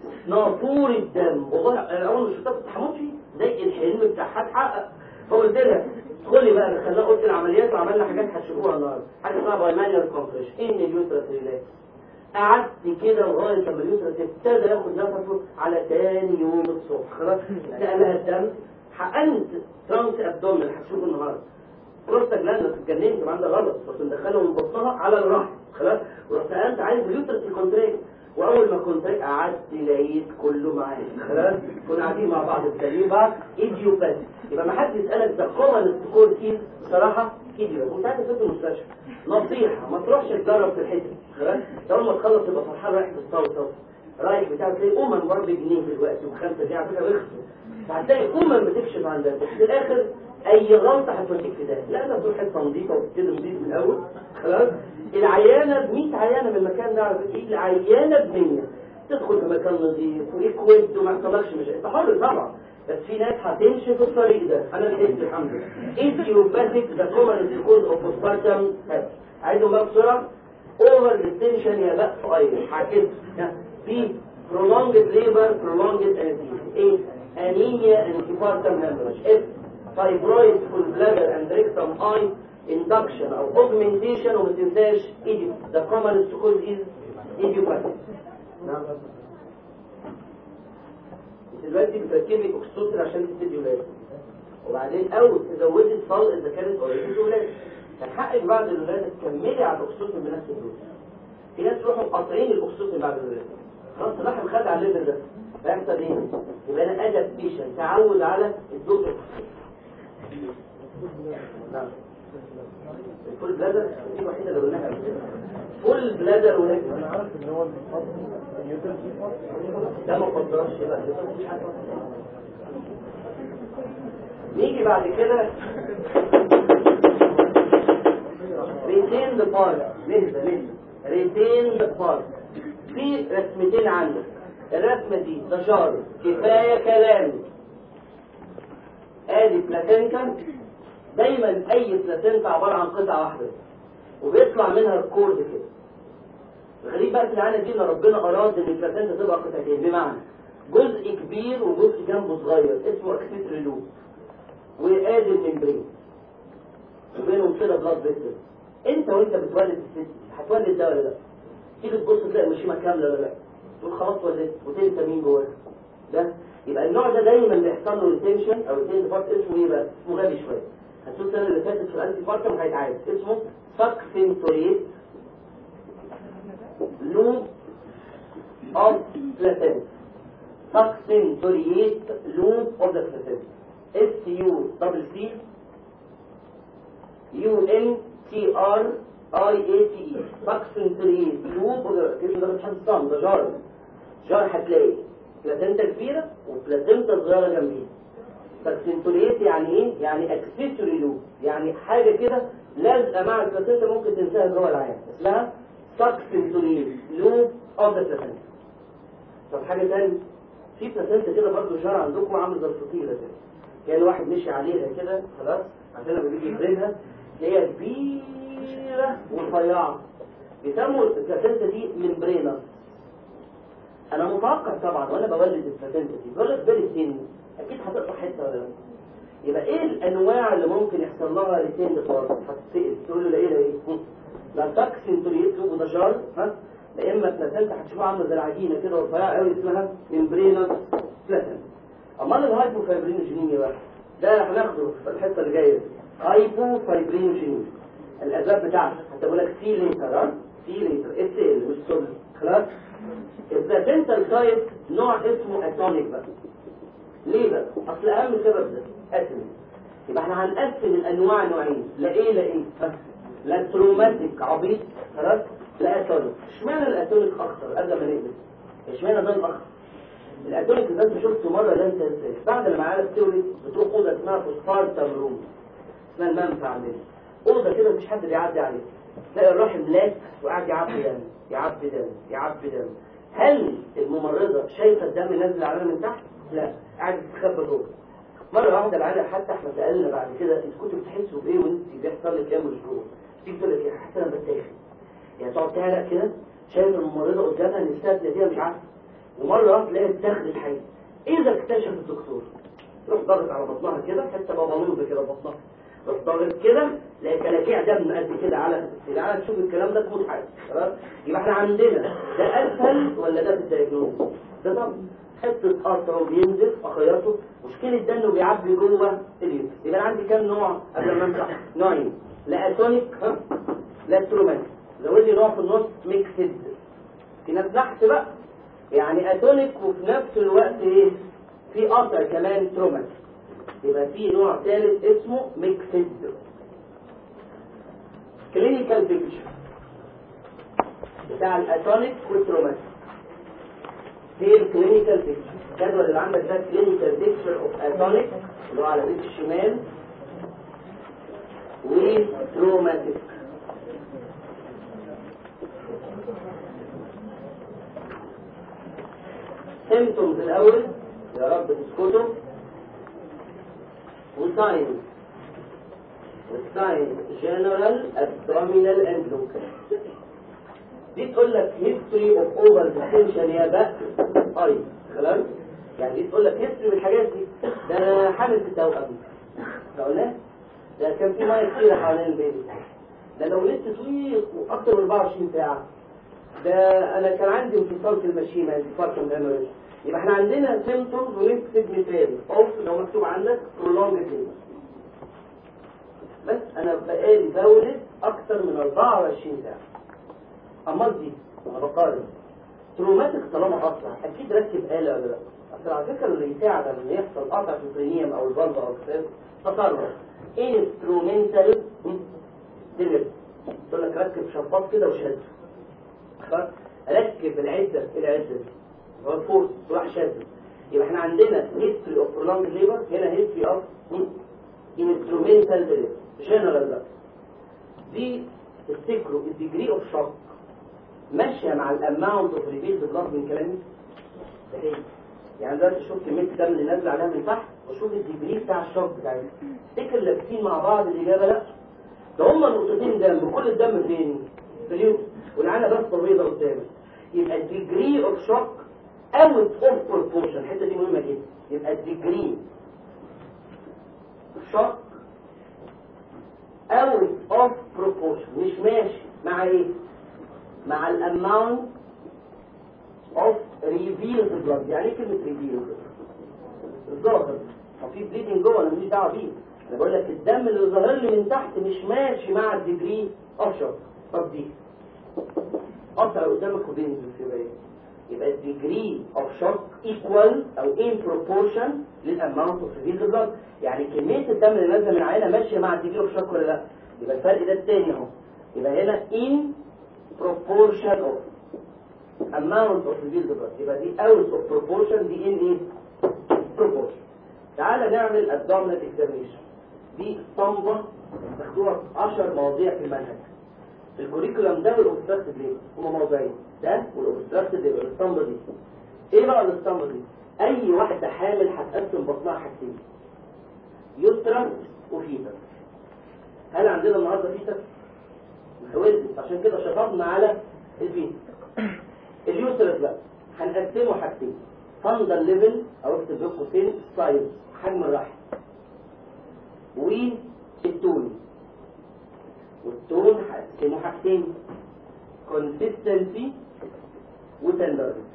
نافور الدم والله انا اول ما شفتها كنت هموت فيه زي الحلم بتاعها اتحقق فقلت لها ادخلي بقى دخلنا اوضه العمليات وعملنا حاجات هتشوفوها النهارده حاجه اسمها بايمانيال كومبريشن ان اليوترس ريلاكس قعدت كده لغايه لما اليوترس ابتدى ياخد نفسه على تاني يوم الصبح خلاص نقلها الدم حقنت ترانس ابدومين هتشوفوا النهارده بروستا جلاند اتجننت ما عندها غلط بس ندخله من بطنها على الرحم خلاص ورحت قلت عايز اليوترس يكونتراكت واول ما كونتراكت قعدت لقيت كله معايا خلاص كنا قاعدين مع بعض بنسلم بعض ايديوباثي يبقى ما حد يسالك ده كومن سكور كيس بصراحه ايديو وساعات في المستشفى نصيحه ما تروحش تجرب في الحته خلاص اول ما تخلص تبقى فرحان رايح تستوصف رايح بتاع تلاقي امم برضه جنيه دلوقتي وخمسه جنيه على فكره رخصوا فهتلاقي امم بتكشف عن ده بس في الاخر اي غلطه هتوديك في ده لا لا تروح حته نظيفه وتبتدي نظيف من الاول خلاص العيانه ب 100 عيانه من المكان ده على فكره العيانه ب 100 تدخل في مكان نظيف وليكويد وما يحصلكش مش انت حر طبعا بس في ناس هتمشي في الطريق ده انا لقيت الحمد لله ايديوباثيك ذا كومن كوز اوف بوستبارتم عايزهم بقى بسرعه اوفر ديستنشن يا بقى صغير حكيت في prolonged labor prolonged anesthesia ايه anemia and postpartum hemorrhage F fibroid full bladder and rectum eye induction او augmentation وما تنساش idiot the commonest cause is idiopathic نعم انت دلوقتي بتركبي اكسوتر عشان تبتدي ولاده وبعدين اول تزودي الصلق اذا كانت اوريدي ولاده كان حقك بعد الولاده تكملي على الاكسوتر بنفس الدوز في ناس يروحوا مقاطعين الاكسوتر بعد الولاده خلاص الرحم خد على الليفل ده فيحصل ايه؟ يبقى انا ادابتيشن تعود على الدوز نعم الفول بلادر دي الوحيده اللي قلناها قبل كده فول بلادر ولكن انا عارف ان هو الفضل النيوتن ده ما قدرش بقى ده مش حاجه نيجي بعد كده ريتين ذا بارت لسه لسه ريتين ذا بارت في رسمتين عندك الرسمه دي ده شعر كفايه كلام ادي بلاتينكا دايما اي بلاتينكا عباره عن قطعه واحده وبيطلع منها الكورد كده الغريب بقى في العالة دي ان ربنا اراد ان البلاتينتا تبقى قطعتين بمعنى جزء كبير وجزء جنبه صغير اسمه اكسيتري لوب وادي الممبرين وبينهم كده بلاد فيسل انت وانت بتولد الست هتولد ده ولا لا تيجي تبص تلاقي المشيمه كامله ولا لا تقول خلاص ولدت وتنسى مين جواها ده يبقى النوع ده دايما بيحصل له ريتنشن او ريتنشن بارت اسمه ايه بقى اسمه غبي شويه هتشوف السنه اللي فاتت في الانتي بارتم هيتعاد اسمه ساكسنتوريت loop of placenta. Succintoriate loop of the placenta. S-U double C U-N-T-R-I-A-T-E Succintoriate loop of the الاسم ده مش هتصام ده جار جار هتلاقي بلاسنتا كبيرة وبلاسنتا صغيرة جنبيها سكسنتوريت يعني ايه؟ يعني اكسسوري لوب يعني حاجة كده لازقة مع البلاسنتا ممكن تنساها جوه العين اسمها سكسنتوريت لوب اوف ذا بلاسنتا طب حاجة تانية في بلاسنتا كده برضه شارع عندكم عامل زي الفطيره كده كان واحد مشي عليها كده خلاص عشان لما بيجي يفردها تلاقيها كبيره ورفيعه بيسموا البلاسنتا دي ممبرينا انا متوقع طبعا وانا بولد البلاسنتا دي بولد بالي سن اكيد هتقطع حته ولا لا يبقى ايه الانواع اللي ممكن يحصل لها ريتين خالص هتتسال تقول له ايه ده ايه لا تاكسين تريتو وده شر ها لا اما بلاسنتا هتشوفها عامله زي العجينه كده ورفيعه قوي اسمها ممبرينا بلاسنتا امال الهايبوفايبرينوجينيميا بقى ده هناخده في الحصه اللي جايه هايبوفايبرينوجينيميا الاسباب بتاعته هتقول لك سي ليتر ها سي ليتر اس ال مش سول خلاص البلاسنتا تايب نوع اسمه اتونيك بقى ليه بقى اصل اهم سبب ده اسم يبقى احنا هنقسم الانواع نوعين لا ايه لا ايه ها؟ لا تروماتيك عبيط خلاص لا اتونيك اشمعنى الاتونيك اخطر قبل ما نقبل اشمعنى ده الاخطر الاتونيك ده انت شفته مره ده انت ازاي بعد لما عارف تولد بتروح اوضه اسمها فوسفارتم روم اسمها المنفى عندنا اوضه كده مفيش حد بيعدي عليها تلاقي الرحم لاك وقاعد يعبي دم يعبي دم يعبي دم هل الممرضه شايفه الدم نازل عليها من تحت؟ لا قاعده تستخبى جوه مرة واحدة العيلة حتى احنا سألنا بعد كده انت كنتوا بتحسوا بايه وانت بيحصل لك ايه مش جوه؟ تيجي تقول لك حاسة انا بتاخد يعني تقعد تعلق كده شايف الممرضة قدامها نفسها تلاقيها مش عارفة ومرة واحدة تلاقيها بتاخد الحي اذا اكتشف الدكتور تروح ضغط على بطنها كده حتة بابانوزة كده بطنها تروح ضغط كده تلاقي كلاكيع دم قد كده على العيلة تشوف الكلام ده تموت حاجة خلاص يبقى احنا عندنا ده اسهل ولا ده في الدايجنوز؟ ده طبعا حته قطره وبينزل اخيطه مشكله ده انه بيعبي جوه اليوم يبقى انا عندي كام نوع قبل ما امسح نوعين لا اتونيك ها لا تروماتيك زود لي نوع في النص ميكسد في ناس بحث بقى يعني اتونيك وفي نفس الوقت ايه في قطع كمان تروماتيك يبقى في نوع ثالث اسمه ميكسد كلينيكال بيكتشر بتاع الاتونيك والتروماتيك هي الكلينيكال بيكتشر الجدول اللي عندك ده كلينيكال بيكتشر اوف اتونيك اللي هو على ايد الشمال وتروماتيك سيمتومز الاول يا رب تسكتوا وساين والساين جنرال ابدومينال اند لوكال دي تقول لك هيستوري اوف اوفر ديستنشن يا بقى اي خلاص يعني دي تقول لك هيستوري بالحاجات دي ده انا حامل في التوأم ده قلنا ده كان في ميه كتير حوالين البيت ده لو ولدت طويل واكتر من 24 ساعه ده انا كان عندي انفصال في المشيمه انفصال في الهيموريج يبقى احنا عندنا سيمتومز ونكتب مثال اوف لو مكتوب عندك prolonged labor بس انا بقالي بولد اكتر من 24 ساعه امال دي انا بقارن تروماتيك طالما قطع اكيد ركب آلة ولا لا اصل على فكره اللي يساعد ان يحصل قطع في البرينيوم او البلب او الكتاب تصرف انسترومنتال ديليفري تقول لك ركب شفاط كده وشد خلاص ركب العده العده دي هو الفورس راح شد يبقى احنا عندنا هيستري اوف prolonged ليبر هنا هيستري اوف انسترومنتال ديليفري جنرال بقى دي تفتكروا الديجري اوف شوك ماشيه مع الاماونت اوف ريبيلد بلاد من كلامي ده ايه يعني دلوقتي شوف كميه الدم اللي نازله عليها من تحت وشوف الديجري بتاع الشوك بتاعتها تفتكر لابسين مع بعض الاجابه لا ده هما نقطتين دم كل الدم فين في اليوم والعينه بس بيضه قدامك يبقى الديجري اوف شوك اوت اوف بروبورشن الحته دي مهمه جدا يبقى الديجري شوك اوت اوف بروبورشن مش ماشي مع ايه مع الاماونت اوف ريفيلد بلاد يعني ايه كلمه ريفيلد الظاهر هو في بليدنج جوه انا ماليش دعوه بيه انا بقول لك الدم اللي ظاهر لي من تحت مش ماشي مع الديجري اوف شوك طب دي قطع قدامك وبينزل في بالي يبقى الديجري اوف شوك ايكوال او ان بروبورشن للاماونت اوف ريفيلد بلاد يعني كميه الدم اللي نازله من العينه ماشيه مع الديجري اوف شوك ولا لا يبقى الفرق ده التاني اهو يبقى هنا ان proportion of amount of revealed blood يبقى دي out of proportion دي in ايه proportion تعالى نعمل abdominal examination دي اسطمبة تاخدوها في 10 مواضيع في المنهج الكوريكولم ده والاوبستراكتيف ليبر هما موضوعين ده والاوبستراكتيف ليبر الاسطمبة دي ايه بقى الاسطمبة دي اي واحده حامل هتقسم بطنها حاجتين يوترس وفيتس هل عندنا النهارده فيتس ولدت عشان كده شطبنا على الفيتس اليوترس بقى هنقسمه حاجتين فاندر ليفل او اكتب بين قوسين سايز حجم الرحم والتون والتون هقسمه حاجتين consistency وتندرنس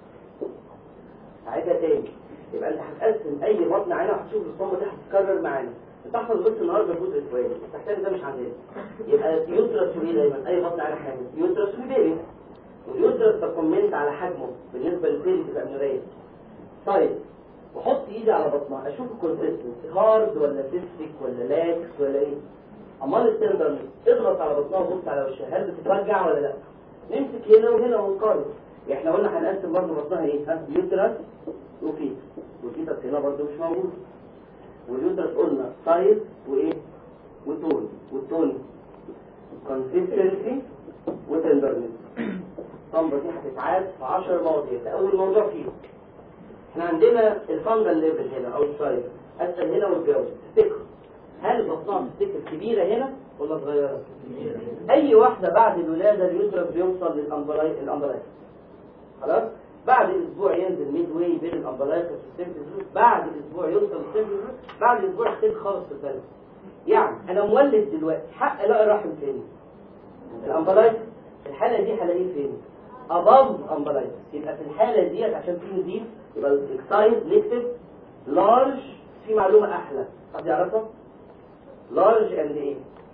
عايزها تاني يبقى انت هتقسم اي بطن عينه وهتشوف الصومه دي هتتكرر معانا تحفظ بس النهارده الجزء الفلاني التحتاني ده مش عندنا يبقى يوترس وليه دايما اي بطن عينه حامل يوترس وبيبي واليوترس تكومنت على حجمه بالنسبه للبيبي تبقى منوريه طيب وحط ايدي على بطنها اشوف الكونسيستنس هارد ولا سيستيك ولا لاكس ولا ايه امال التندرنس اضغط على بطنها وبص على وشها هل بتترجع ولا لا نمسك هنا وهنا ونقارن احنا قلنا هنقسم برضه بطنها ايه ها يوترس وفيتس والفيتس هنا برضه مش موجود واليوترس قلنا سايز وايه وتون والتون كونسيستنسي وتندرنس الطنبه دي هتتعاد في 10 مواضيع ده اول موضوع فيه احنا عندنا الفانجل ليفل هنا او السايز اسال هنا والجوز تفتكروا هل بطنها تفتكر كبيره هنا ولا صغيره اي واحده بعد الولاده اليوترس بيوصل للامبلايك الامبلايك خلاص بعد اسبوع ينزل ميد واي بين الامبلايك والسيمبل بعد اسبوع يوصل للسيمبل بعد اسبوع يختلف خالص في الثانيه يعني انا مولد دلوقتي حق الاقي رحم تاني الامبلايك الحاله دي هلاقيه فين above امبلايك يبقى في الحاله ديت عشان في نزيف يبقى السايز نكتب لارج في معلومه احلى حد يعرفها لارج اند ايه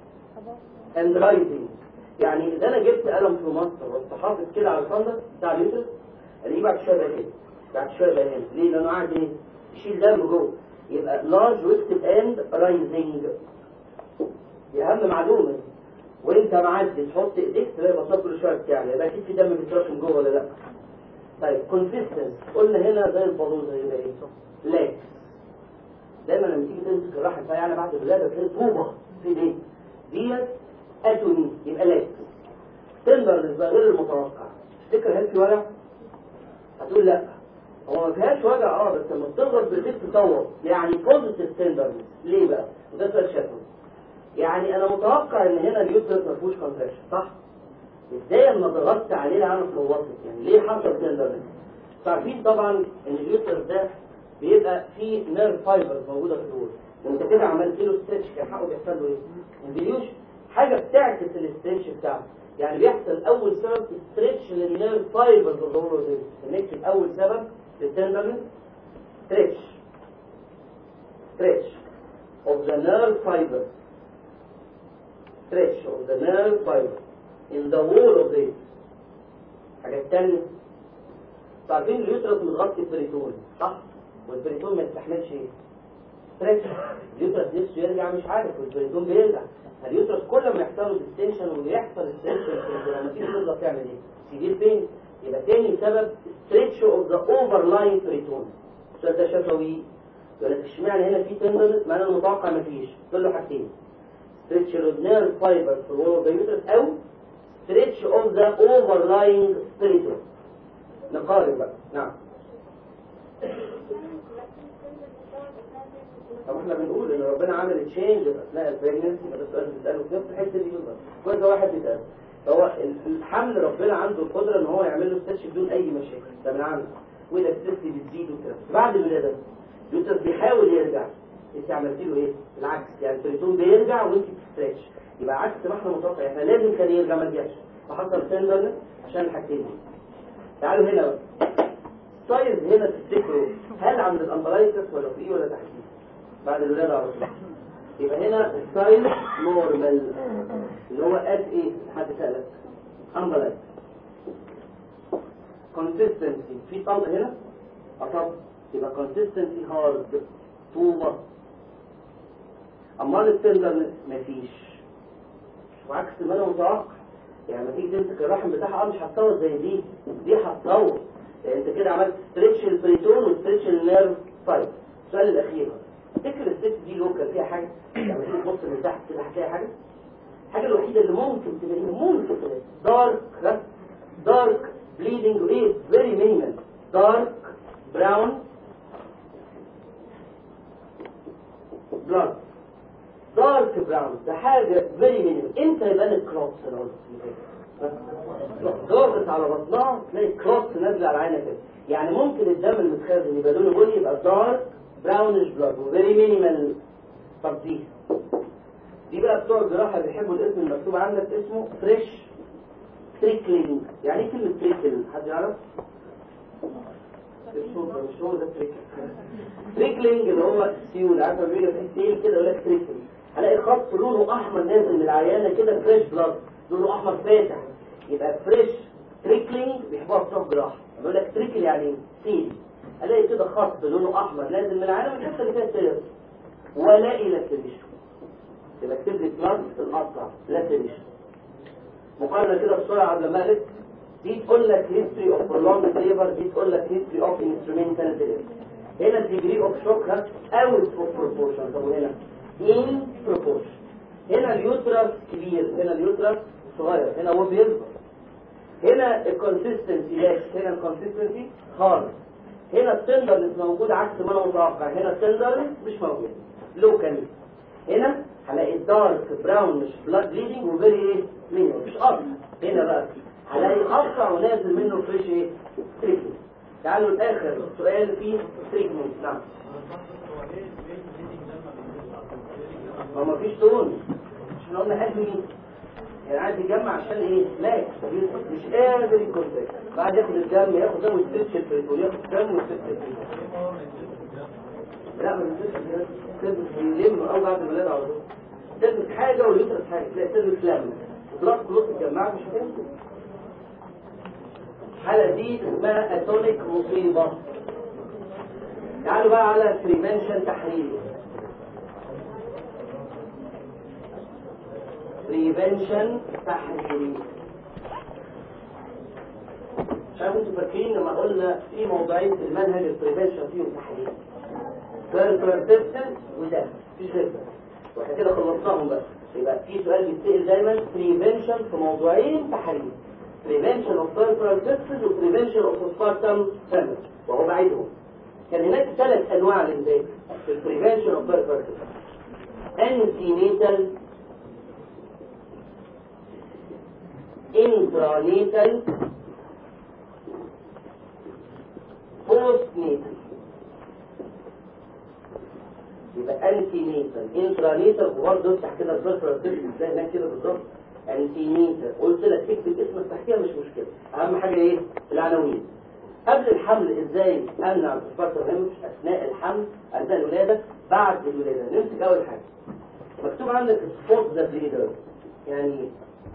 اند رايزنج يعني اذا انا جبت قلم في مصر ورحت حاطط كده على الفندق بتاع اليوتيوب الاقيه بعد شويه بقى كده بعد شويه بقى هنا ليه لانه قاعد ايه يشيل دم جوه يبقى لارج واكتب اند رايزنج دي اهم معلومه وانت معدي تحط ايديك تلاقي بطنك كل شويه بتعمل يبقى اكيد في دم بيتراش من جوه ولا لا طيب كونسيستنس قلنا هنا زي البالوزه يبقى ايه لاكس دايما لما تيجي تمسك الرحم بتاعي يعني بعد الولاده تلاقي طوبه في ايديك ديت اتوني يبقى لاكس تندرنس بقى غير المتوقع تفتكر هل في وجع؟ هتقول لا هو ما فيهاش وجع اه بس لما بتضغط بالايد تطور يعني بوزيتيف تندرنس ليه بقى؟ وده سؤال شفوي يعني انا متوقع ان هنا اليوترس ما فيهوش كونتراكشن صح؟ ازاي لما ضغطت عليه العنق في الوسط يعني ليه حصل تندرنس؟ عارفين طبعا ان اليوترس ده بيبقى فيه نيرف فايبرز موجوده في الدول وانت كده عملت له ستريتش كان حقه بيحصل له ايه؟ انفيوشن حاجه بتعكس الاستريتش بتاعه يعني بيحصل اول سبب ستريتش للنيرف فايبرز اللي هو ده نكتب اول سبب للتندرنس ستريتش ستريتش of the nerve fibers stretch of the nerve fiber in the wall of this حاجة تانية عارفين اليوترس متغطي البريتون صح؟ والبريتون ما يستحملش ايه؟ ستريتش اليوترس نفسه يرجع مش عارف والبريتون بيرجع اليوترس كل ما يحصل له ديستنشن ويحصل ستريتش لما تيجي تضغط تعمل ايه؟ تجيب فين؟ يبقى تاني سبب ستريتش اوف ذا اوفرلاين بريتون السؤال ده شفوي يقول لك اشمعنى هنا في تندرنس مع ان المتوقع مفيش تقول له حاجتين stretch of nerve fibers في wall of the uterus أو stretch of the overlying spiritus نقارن بقى نعم طب احنا بنقول ان ربنا عمل تشينج اثناء البريجنسي ده السؤال بيساله في نفس الحته دي بالظبط كويس واحد بيسال هو الحمل ربنا عنده القدره ان هو يعمل له ستريتش بدون اي مشاكل ده من عنده والاكتيفيتي بتزيد وكده بعد الولاده اليوترس بيحاول يرجع انت عملت له ايه العكس يعني البريتون بيرجع وانت بتستريتش يبقى عكس ما احنا متوقع احنا لازم كان يرجع ما رجعش فحصل تندرنس عشان الحاجتين دي تعالوا هنا بقى سايز هنا تفتكروا هل عند الامبلايتس ولا فوقيه ولا تحتيه بعد الولاده على طول يبقى هنا السايز نورمال اللي هو قد ايه حد سالك امبلايتس كونسيستنسي في طلق هنا اطب يبقى كونسيستنسي هارد طوبة امال التندرنس مفيش وعكس ما انا متوقع يعني لما تيجي تمسك الرحم بتاعها اه مش هتطور زي دي دي هتطور يعني انت كده عملت ستريتش البريتون وستريتش النيرف فايب السؤال الاخير تفتكر الست دي لوكال فيها حاجه يعني تيجي تبص من تحت كده هتلاقي حاجه الحاجه الوحيده اللي ممكن تلاقيها ممكن تلاقيها دارك دارك بليدنج وايه فيري مينيمال دارك براون بلاد دارك براون ده حاجة فيري مينيمم امتى يبان الكروس انا قلت ضاغط على بطنها تلاقي كروس نازله على عينها كده يعني ممكن الدم المتخزن يبقى لونه بني يبقى دارك براونش بلاد وفيري مينيمال طب دي دي بقى بتوع الجراحه بيحبوا الاسم المكتوب عندك اسمه فريش تريكلينج يعني ايه كلمه تريكل حد يعرف؟ الصوت ده مش هو ده تريكل تريكلينج اللي هو سيول عارفه بيجي في سيل كده يقول لك تريكل هلاقي خط لونه احمر نازل من العيانه كده فريش بلاد لونه احمر فاتح يبقى فريش تريكلينج بيحبوها بتوع الجراحه يقول لك تريكل يعني ايه؟ سيل الاقي كده خط لونه احمر نازل من العيانه من الحته اللي فيها سيل ولا الى تريشن يبقى اكتب لي بلاد القطع لا تريشن مقارنه كده بسرعه قبل ما ألف دي تقول لك history of prolonged labor دي تقول لك history of instrumental delivery هنا الديجري اوف شوك اوت اوف بروبورشن طب وهنا in proportion هنا اليوترس كبير هنا اليوترس صغير هنا هو بيكبر هنا الكونسيستنسي لاكس هنا الكونسيستنسي خالص هنا التندرنس موجود عكس ما انا متوقع هنا التندرنس مش موجود لوكالي هنا هلاقي دارك براون مش بلاد بليدنج وفيري ايه مينيمم مش قطع هنا بقى هلاقي قطع ونازل منه فريش ايه تريتمنت تعالوا الاخر سؤال فيه تريتمنت نعم ما ما فيش تون مش احنا قلنا حد مين يعني عايز يجمع عشان ايه مات مش قادر يكونتاكت بعد ياخد الدم ياخد دم ويسترتش الفلفل ياخد دم ويسترتش الفلفل لا ما بيسترتش الفلفل يلم او بعد الولاده على طول تلبس حاجه واليوترس حاجه تلاقي تلبس لم وبلاس كلوس اتجمعت مش هتنزل الحالة دي اسمها اتونيك مصيبة تعالوا بقى على بريفنشن تحريري بريفنشن تحريري مش عارف انتوا فاكرين لما قلنا في موضوعين في المنهج البريفنشن فيهم تحريري بيربرتيفنس وده مفيش غير ده واحنا كده خلصناهم بقى يبقى في سؤال بيتسأل دايما بريفنشن في موضوعين تحريري prevention of peripheral sepsis و prevention of postpartum hemorrhage وهو بعيدهم كان هناك ثلاث انواع للذات في ال prevention of peripheral sepsis antenatal intranatal postnatal يبقى انتينيتال انترانيتال وبرضه افتح كده البريفرال سيستم زي هناك كده بالظبط انتينيتال قلت لك تكتب اسمك تحتيها مش مشكله اهم حاجه ايه العناوين قبل الحمل ازاي امنع البوستبارتم هيموريج اثناء الحمل اثناء الولاده بعد الولاده نمسك اول حاجه مكتوب عندك سبوت ذا بليدر يعني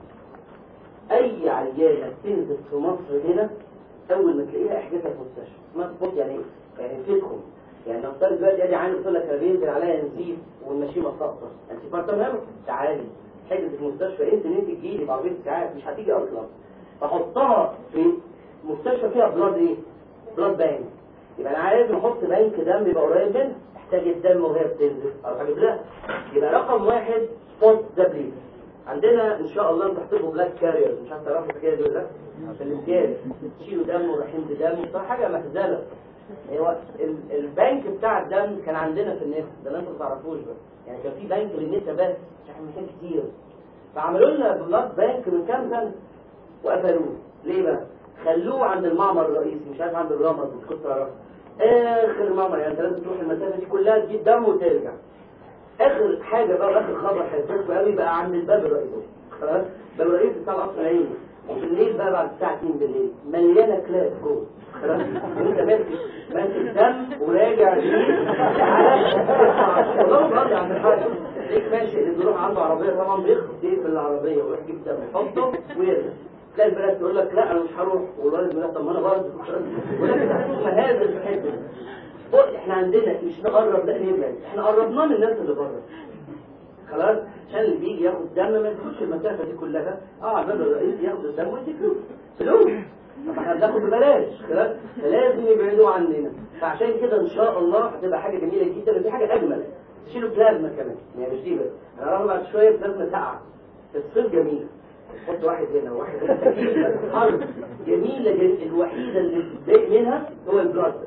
اي عيانه تنزل في مصر هنا اول ما تلاقيها احجزها في مستشفى اسمها سبوت يعني ايه؟ يعني فيكم يعني نفترض دلوقتي ادي عيان بتقول لك انا بينزل عليا نزيف والمشيمه مقطع انت بارتم هيموريج تعالي حجز في المستشفى انت ان انت تجيلي بعربيه ساعات مش هتيجي اصلا فحطها في مستشفى فيها بلاد ايه بلاد بانك يبقى انا عايز احط بنك دم يبقى قريب منها محتاج الدم وهي بتنزل اروح اجيب لها يبقى رقم واحد سبوت ذا بليد عندنا ان شاء الله انتوا هتبقوا بلاك كاريرز مش عارف تعرفوا الحكايه دي ولا لا في الامتياز تشيلوا دم ورايحين بدم بصراحه حاجه مهزله هو ال- البنك بتاع الدم كان عندنا في النسا ده اللي انتوا ما تعرفوش بقى يعني كان في بنك للنسا بس مش عارف مكان كتير فعملوا لنا بلاد بنك من كام سنه وقفلوه ليه بقى؟ خلوه عند المعمل الرئيسي مش عارف عند الرمز مش كنت تعرف اخر المعمل يعني انت لازم تروح المسافه دي كلها تجيب دم وترجع اخر حاجه بقى اخر خبر حساسكم قوي بقى عند الباب الرئيسي خلاص الباب الرئيسي بتاع القصر العيني وفي الليل بقى بعد الساعه 2 بالليل مليانه كلاب جوه خلاص وانت ماسك ماسك دم وراجع ليه على والله بجد عند الحاج ليك ماشي اللي بيروح عنده عربيه طبعا بيخبط يقفل العربيه ويروح يجيب دم يحطه ويرجع تلاقي البنات تقول لك لا انا مش هروح والولد يقول لك طب ما انا برضه ولكن هتشوف مهازل في الحته دي بص احنا عندنا مش نقرب لا نبعد احنا قربناه من الناس اللي بره خلاص عشان اللي بيجي ياخد دم ما ياخدش المسافه دي كلها اه على الباب الرئيسي ياخد الدم ويديك فلوس فلوس طب احنا بناخد ببلاش خلاص فلازم يبعدوا عننا فعشان كده ان شاء الله هتبقى حاجه جميله جدا ودي حاجه اجمل تشيلوا بلازما كمان يعني مش دي بس انا راح بعد شويه بلازما ساقعه في الصيف جميله تحط واحد هنا وواحد هنا حرب جميله جدا الوحيده اللي بتضايق منها هو البلاد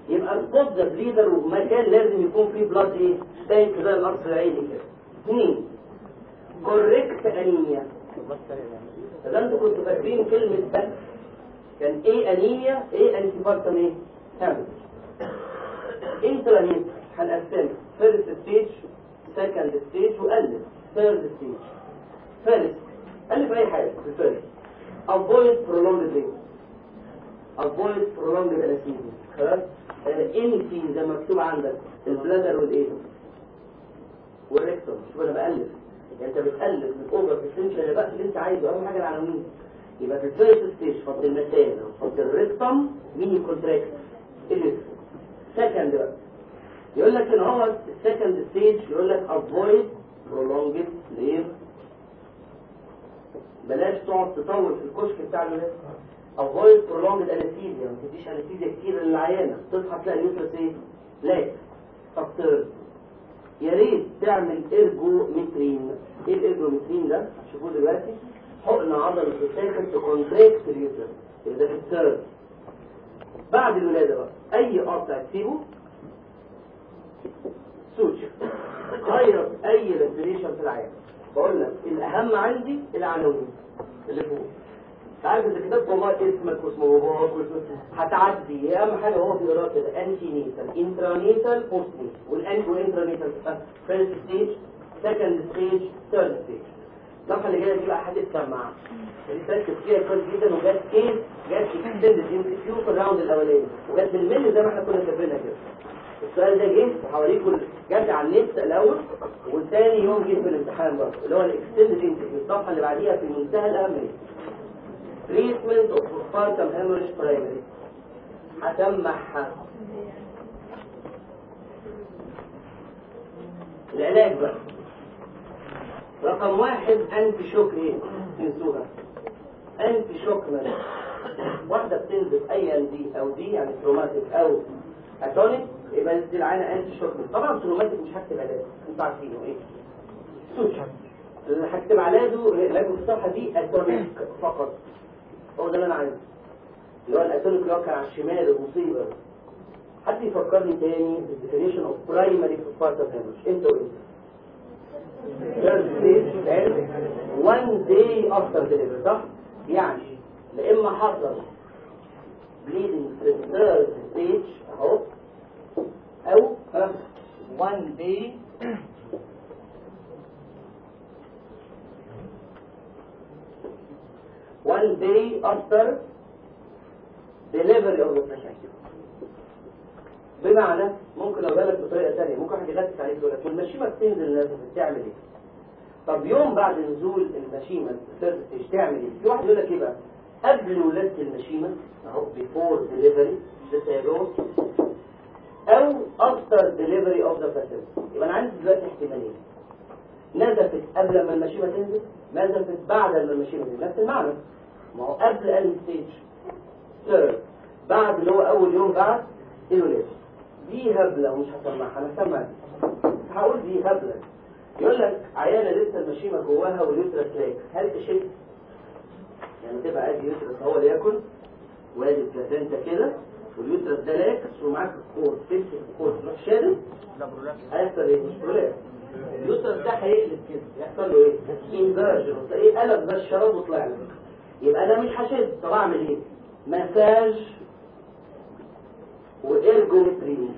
يبقى سبوت ذا بليدر ومكان لازم يكون فيه بلاد ايه تانك زي القصر العيني كده اثنين كوريكت انيميا اذا انتوا كنتوا فاكرين كلمه بس كان ايه انيميا ايه انتيبارتم ايه هامل انترانيت هنقسمها فيرست ستيج سكند ستيج وقلب ثيرد ستيج فيرست قلب اي حاجه في الفيرست avoid prolonged labor avoid prolonged anesthesia خلاص انتي زي ما مكتوب عندك البلادر والايه والريكتوم شوف انا بألف يعني انت بتألف من اوفر بوتنشال اللي بقى اللي انت عايزه اهم حاجه العناوين يبقى في الفيرست ستيج فضل المثال فضل الريكتوم ميني كونتراكت الريكتوم سكند بقى يقول لك ان هو السكند ستيج يقول لك avoid prolonged labor بلاش تقعد تطول في الكشك بتاع الولاد avoid prolonged anesthesia ما تديش anesthesia كتير للعيانة تصحى تلاقي اليوترس ايه لاك طب third يا ريت تعمل ارجومترين ايه الارجومترين ده شوفوه دلوقتي حقن عضلة بتتاخد تكونتراكت اليوترس يبقى ده في الثيرد بعد الولادة بقى اي قطع تسيبه سوتشر غير اي ريسبريشن في العيان بقول لك الاهم عندي العناوين اللي فوق عارف اذا كتبت والله اسمك واسمه باباك واسمه- هتعدي هي اهم حاجه هو في قراءه كده انتي نيتال انترانيتال بوست نيتال والانتي وانترانيتال فيرست ستيج سكند ستيج ثيرد ستيج الصفحه اللي جايه دي بقى هتتسمع دي تركز فيها كويس جدا وجات كيس جات اكستندد انترفيو في الراوند الاولاني وجات بالملي زي ما احنا كنا كاتبينها كده السؤال ده جه وحواليكم جت على النت الاول والثاني يوم جه في الامتحان برضه اللي هو الاكستندد انترفيو الصفحه اللي بعديها في منتهى الاهميه treatment of postpartum hemorrhage primary هسمعها العلاج بقى رقم واحد انتي شوك ايه تنسوها انتي شوك مالك واحدة بتنزل اي ان دي او دي يعني تروماتيك او اتونيك يبقى دي العينة انتي شوك مالك طبعا تروماتيك مش هكتب علاج انتوا عارفينه ايه سوشن اللي هكتب علاجه علاجه في الصفحة دي اتونيك فقط هو ده اللي انا عايزه اللي هو الاتونيك اللي هو كان على الشمال المصيبة حد يفكرني تاني بالديفينيشن اوف برايمري postpartum hemorrhage انت وانت third stage and one day after delivery صح؟ يعني لإما حصل bleeding في third stage اهو أو ها، one day one day after delivery of the patient بمعنى ممكن لو بالك بطريقة تانية ممكن واحد يغسس عليك يقول لك والمشيمة بتنزل لازم بتعمل ايه؟ طب يوم بعد نزول المشيمة الثيرد ستيج تعمل ايه؟ في واحد يقول لك ايه بقى؟ قبل ولادة المشيمة اهو بيفور ديليفري لسه هيجاوب او افتر ديليفري اوف ذا باسيف يبقى انا عندي دلوقتي احتمالين نزفت قبل ما المشيمة تنزل نزفت بعد ما المشيمة تنزل نفس المعنى ما هو قبل انهي ستيج ثيرد بعد اللي هو اول يوم بعد الولاده دي هبلة ومش هسمعها انا سمعت هقول دي هبلة يقول لك عيانة لسه المشيمة جواها واليوترس لاك هل تشد يعني تبقى ادي يوترس هو اللي ياكل وادي البلازنتا كده واليوترس ده لاك ومعاك الكور تمسك الكور تروح شادد هيحصل ايه مش برولاب اليوترس ده هيقلب كده يحصل له ايه انفيرجن ايه قلب ده الشراب وطلع لك يبقى انا مش هشد طب اعمل ايه مساج وإرجومترين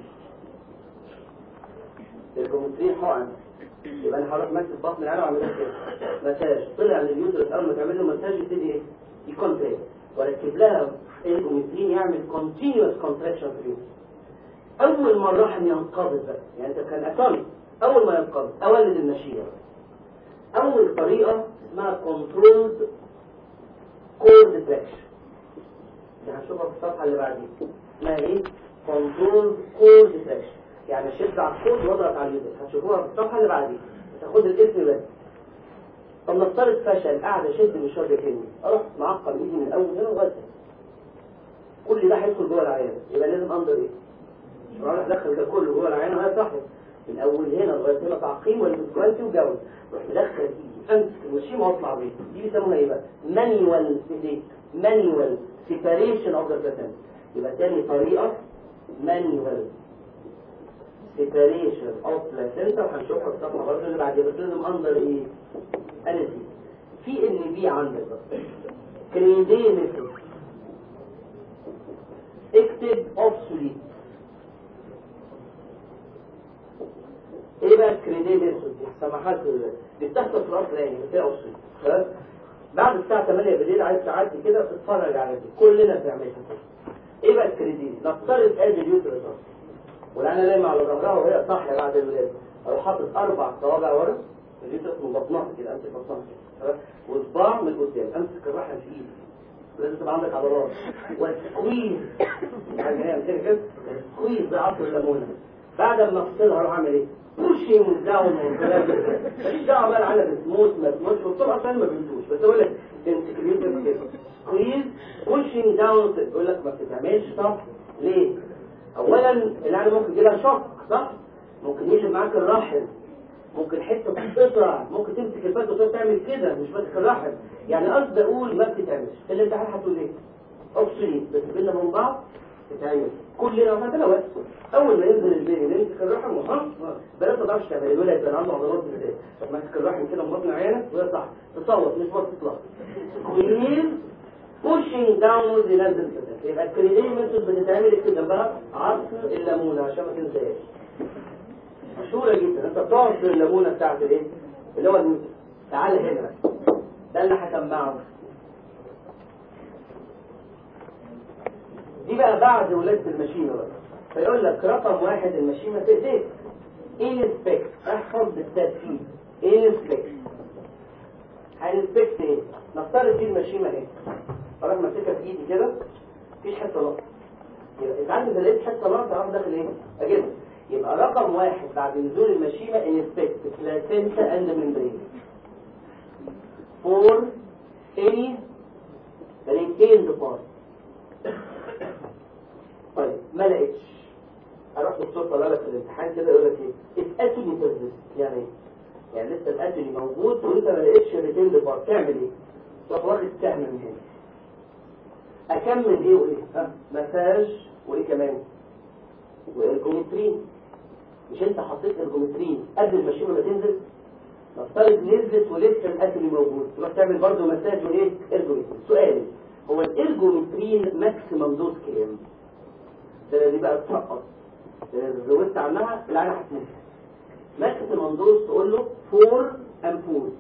إرجومترين حقن يبقى أنا هروح ماسك بطن العيال وأعمل لها كده مساج طلع من اليوترس أول ما تعمل له مساج يبتدي إيه؟ يكونتراكت واركب لها إرجومترين يعمل كونتينيوس كونتراكشن في اليوترس أول ما الرحم ينقبض بقى يعني أنت كان أتوني أول ما ينقبض أولد المشية أول طريقة اسمها كنترولد كورد تراكشن دي هنشوفها في الصفحة اللي بعدين اسمها ايه؟ كنترول كورد تراكشن يعني شد على الكورد واضغط على اليوتر هتشوفوها في الصفحة اللي بعدين تاخد الاسم بس طب نفترض فشل قاعد اشد مش راضي يكلمني اروح معقم ايدي من اول هنا لغايه هنا. كل ده هيدخل جوه العيان يبقى لازم انظر ايه؟ مش هروح ادخل ده كله جوه العيان وهي صاحب من اول هنا لغايه هنا تعقيم ولا جوانتي وجوز روح مدخل ايدي امسك المشيمه واطلع بيه دي بيسموها ايه بقى؟ مانيوال ايديك مانيوال سيباريشن اوف ذا بلاتين يبقى تاني طريقه manual separation of placenta وهنشوفها الصفحه برضه اللي بعديها بس لازم اندر ايه؟ انستي في ان بي عندك بقى كريدي ميثود اكتب obsolete ايه بقى الكريدي ميثود دي سماحات دي بتحصل في القصر يعني بس هي obsolete خلاص بعد الساعه 8 بالليل عايز تعدي كده تتفرج على دي كلنا بنعملها كده ايه بقى الكريدي نفترض ادي اليوترس والعينه نايمه على ظهرها وهي صاحيه بعد الولاده اروح حاطط اربع صوابع ورا اليوترس من بطنها كده امسك بطنها كده وصباع من قدام امسك الرحم في ايدي لازم تبقى عندك عضلات وسكويز يعني هي كده كده سكويز ده عصر الليمونه بعد ما افصلها اروح اعمل ايه؟ بوشنج داون والكلام ده ماليش دعوه بقى العينه بتموت ما تموتش والطبع اصلا ما بيموتوش بس اقول لك تمسك اليوترس كده سكويز بوشنج داون يقول لك ما بتتعملش طب ليه؟ اولا العينه ممكن يجي لها شوك صح؟ ممكن يجي معاك الرحم ممكن حته تقطع ممكن تمسك الفك وتقعد تعمل كده مش ماسك الرحم يعني قصدي اقول ما بتتعملش في الامتحان هتقول ايه اوبسوليت بس بينا من بعض تتعمل كلنا مثلا وقت اول ما ينزل البيبي نمسك الرحم وها بلاش ما تعرفش تعمل الولد يبقى عنده عضلات ازاي طب ماسك الرحم كده من بطن عينك وهي صح تصوت مش بس تطلع سكويز بوشنج داونورد ينزل كده يبقى الكريدي ميثود بتتعمل اكتب جنبها عصر الليمونه عشان ما تنساهاش مشهورة جدا انت بتعصر الليمونة بتاعت الايه اللي هو النيوتن تعال هنا ده اللي هسمعه دي بقى بعد ولادة المشيمة بقى فيقول لك رقم واحد المشيمة في ايديك انسبكت احفظ بالترتيب انسبكت هنسبكت ايه نفترض دي المشيمة اهي خلاص ماسكها في ايدي كده مفيش حته لقطه يبقى اذا عندي لقيت حته لقطه اروح داخل ايه اجيبها يبقى رقم واحد بعد نزول المشيمة انسبكت placenta and membrane for any retained part طيب ما لقيتش اروح دكتور طلع لك في الامتحان كده يقول لك ايه اتاتوني بزنس يعني ايه يعني لسه الاتوني موجود وانت ما لقيتش ريتيند بارت تعمل ايه تروح واخد سهم من هنا اكمل ايه وايه ها مساج وايه كمان والجومترين مش انت حطيت الجومترين قبل المشيمه ما تنزل نفترض نزلت ولسه الاكل موجود تروح تعمل برضه مساج وايه ارجومترين سؤالي هو الارجومترين ماكسيمم دوز كام ده دي بقى تسقط لو زودت عنها العينه هتموت ماكسيمم دوز تقول له 4 امبول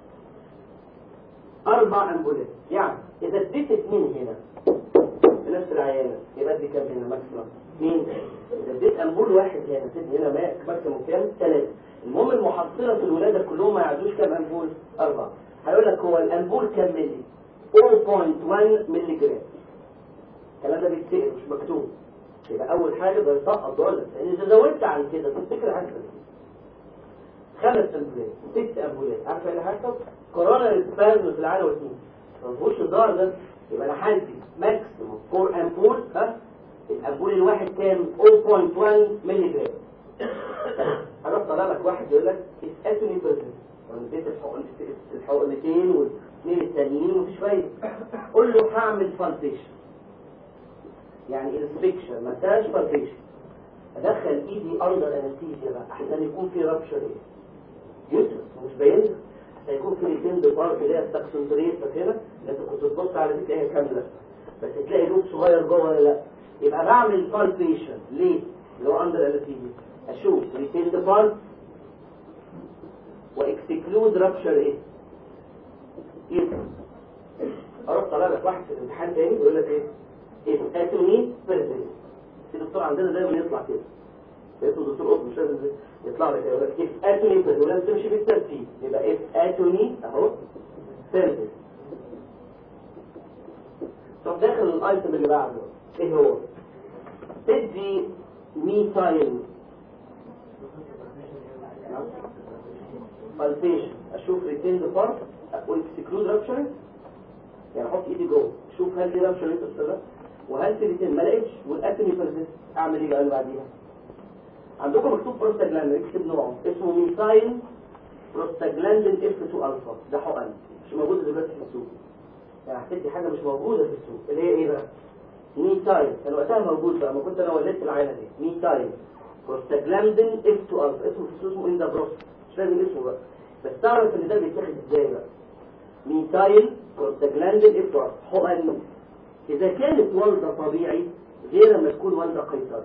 اربع امبولات يعني اذا اديت اثنين هنا في نفس العيانه يبقى ادي كام هنا ماكسيمم اثنين اذا اديت امبول واحد هنا تدي هنا ماكسيمم كام ثلاثه المهم المحصله في الولاده كلهم ما يعدوش كام امبول اربعه هيقول لك هو الامبول كام ملي 0.1 ملي جرام الكلام ده بيتسال مش مكتوب يبقى اول حاجه بيسقط دول لان اذا زودت عن كده تفتكر حاجه خمس امبولات ست امبولات عارفه ايه اللي هيحصل؟ كورونا الاسبازم في العالم والسنين ما فيهوش هزار ده يبقى انا هدي ماكسيموم فور امبول ها الامبول الواحد كام 0.1 مللي جرام هروح طالع لك واحد يقول لك اساتوني بيرسنت وانا اديت الحقن الحقنتين والاثنين التانيين ومفيش فايده قول له هعمل فالتيشن يعني انسبكشن مساج فالتيشن ادخل ايدي اندر انستيزيا بقى احسن يكون في رابشر ايه يوسف مش باين هيكون في ريتند بارت اللي هي السكسنتريت هنا اللي انت كنت تبص على دي تلاقيها كامله بس تلاقي لوب صغير جوه ولا لا يبقى بعمل بالبيشن ليه؟ اللي هو اندر انستيزيا اشوف ريتند بارت واكسكلود رابشر ايه؟ يوسف اروح طالع لك واحد في الامتحان تاني يقول لك ايه؟ ايه اتوني بيرزنت في دكتور عندنا دايما يطلع كده اسمه دكتور قطب مش لازم يطلع لك يقول لك اف اتوني بيرزنت ولازم تمشي بالترتيب يبقى اف اتوني اهو بيرزنت طب داخل الايتم اللي بعده ايه هو؟ تدي ميثايل بالفيشن اشوف ريتيند بارت واكسكلود رابشر يعني احط ايدي جوه شوف هل دي رابشر انت وهل في ريتين ما لقيتش والاتني بيرزنت اعمل ايه بقى اللي بعديها عندكم مكتوب بروستاجلاندين اكتب نوعه اسمه ميثايل بروستاجلاندين اف 2 الفا ده حقن مش موجود دلوقتي في السوق يعني هتدي حاجه مش موجوده في السوق اللي هي ايه بقى ميتايل كان وقتها موجود بقى ما كنت انا ولدت العينه دي ميتايل بروستاجلاندين اف 2 الفا اسمه في اسمه ان ذا بروست مش لازم اسمه بقى بس تعرف ان ده بيتاخد ازاي بقى ميتايل بروستاجلاندين اف 2 الفا حقن اذا كانت والده طبيعي غير لما تكون والده قيصري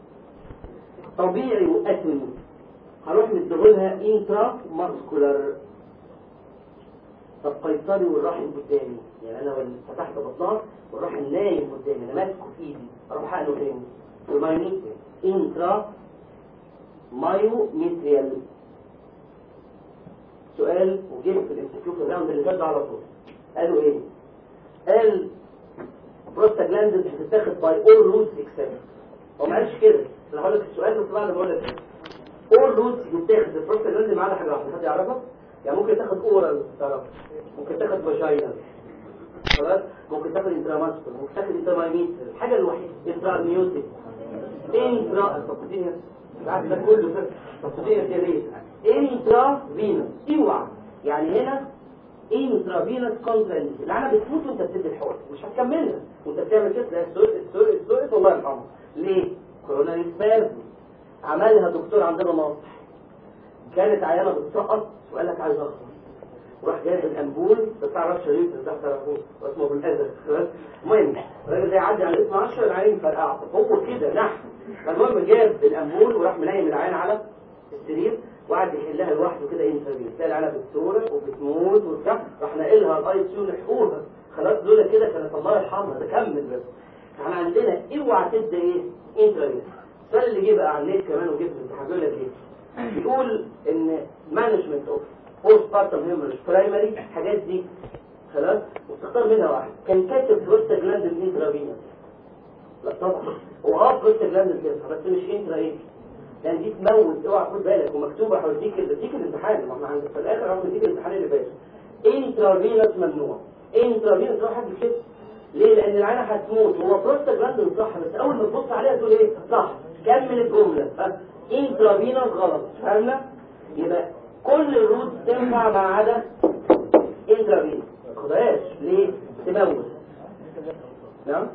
طبيعي واتوني هروح نديهولها انترا ماسكولار طب قيصري والرحم قدامي يعني انا وال- فتحت بطنها والرحم نايم قدامي انا ماسكه في ايدي اروح اقله فين؟ في المايوميتريال انترا مايوميتريال سؤال وجه في الانستيتيوت الراوند اللي فات ده على طول قالوا ايه؟ قال بروستاجلاندز بتتاخد باي اول روتس اكسبت هو ما قالش كده انا هقول لك السؤال بس بعد ما اقول لك اول روتس بتتاخد البروستاجلاندز ما عدا حاجه واحده حد يعرفها؟ يعني ممكن تاخد اورال تعرف ممكن تاخد فاجينا خلاص ممكن تاخد انتراماسكول ممكن تاخد انترامايميتر الحاجه الوحيده انترا ميوتيك انترا التقدير مش عارف ده كله فيه تقدير يا ليه انترا فينوس اوعى يعني هنا انترا فينوس كونترنت العينه بتفوت وانت بتدي الحقن مش هتكملها وانت بتعمل كده تلاقي السويت السويت السويت الله يرحمه ليه؟ كورونا سبازم عملها دكتور عندنا ناصح كانت عيانه بتسقط وقال لك عايز اخطر وراح جايب الانبول بس تعرفش شريط ده تعرفوه واسمه بالازرق خلاص المهم الراجل ده يعدي على اسم 10 العين فرقعه هو كده نحن المهم جاب الانبول وراح منيم العين على السرير وقعد يحلها لوحده كده انترفيو تلاقي العينه بتسورق وبتموت وبتاع راح ناقلها الاي سي يو لحقوها خلاص دول كده كانت الله يرحمها ده كمل بس احنا عندنا اوعى تدي ايه انترفيو السؤال اللي جه بقى على النت كمان وجه في الامتحان بيقول لك ايه بيقول ان مانجمنت اوف بوست بارتم هيموريج برايمري الحاجات دي خلاص وتختار منها واحد كان كاتب بروستاجلاندين انترافينوس لا طبعا هو اه بروستاجلاندين كده بس مش انترا ايه لان دي تموت اوعى خد بالك ومكتوبه هوديك بديك الامتحان ما احنا عند في الاخر هاخد بديك الامتحان اللي فات انترافينوس ممنوع انترافينوس روح حد كده ليه لان العينه هتموت هو بروستاجلاندين صح بس اول ما تبص عليها تقول ايه صح كمل الجمله ها انترافينوس غلط فاهمنا يبقى كل الروت تنفع ما عدا انترافينوس ما خدهاش ليه تموت نعم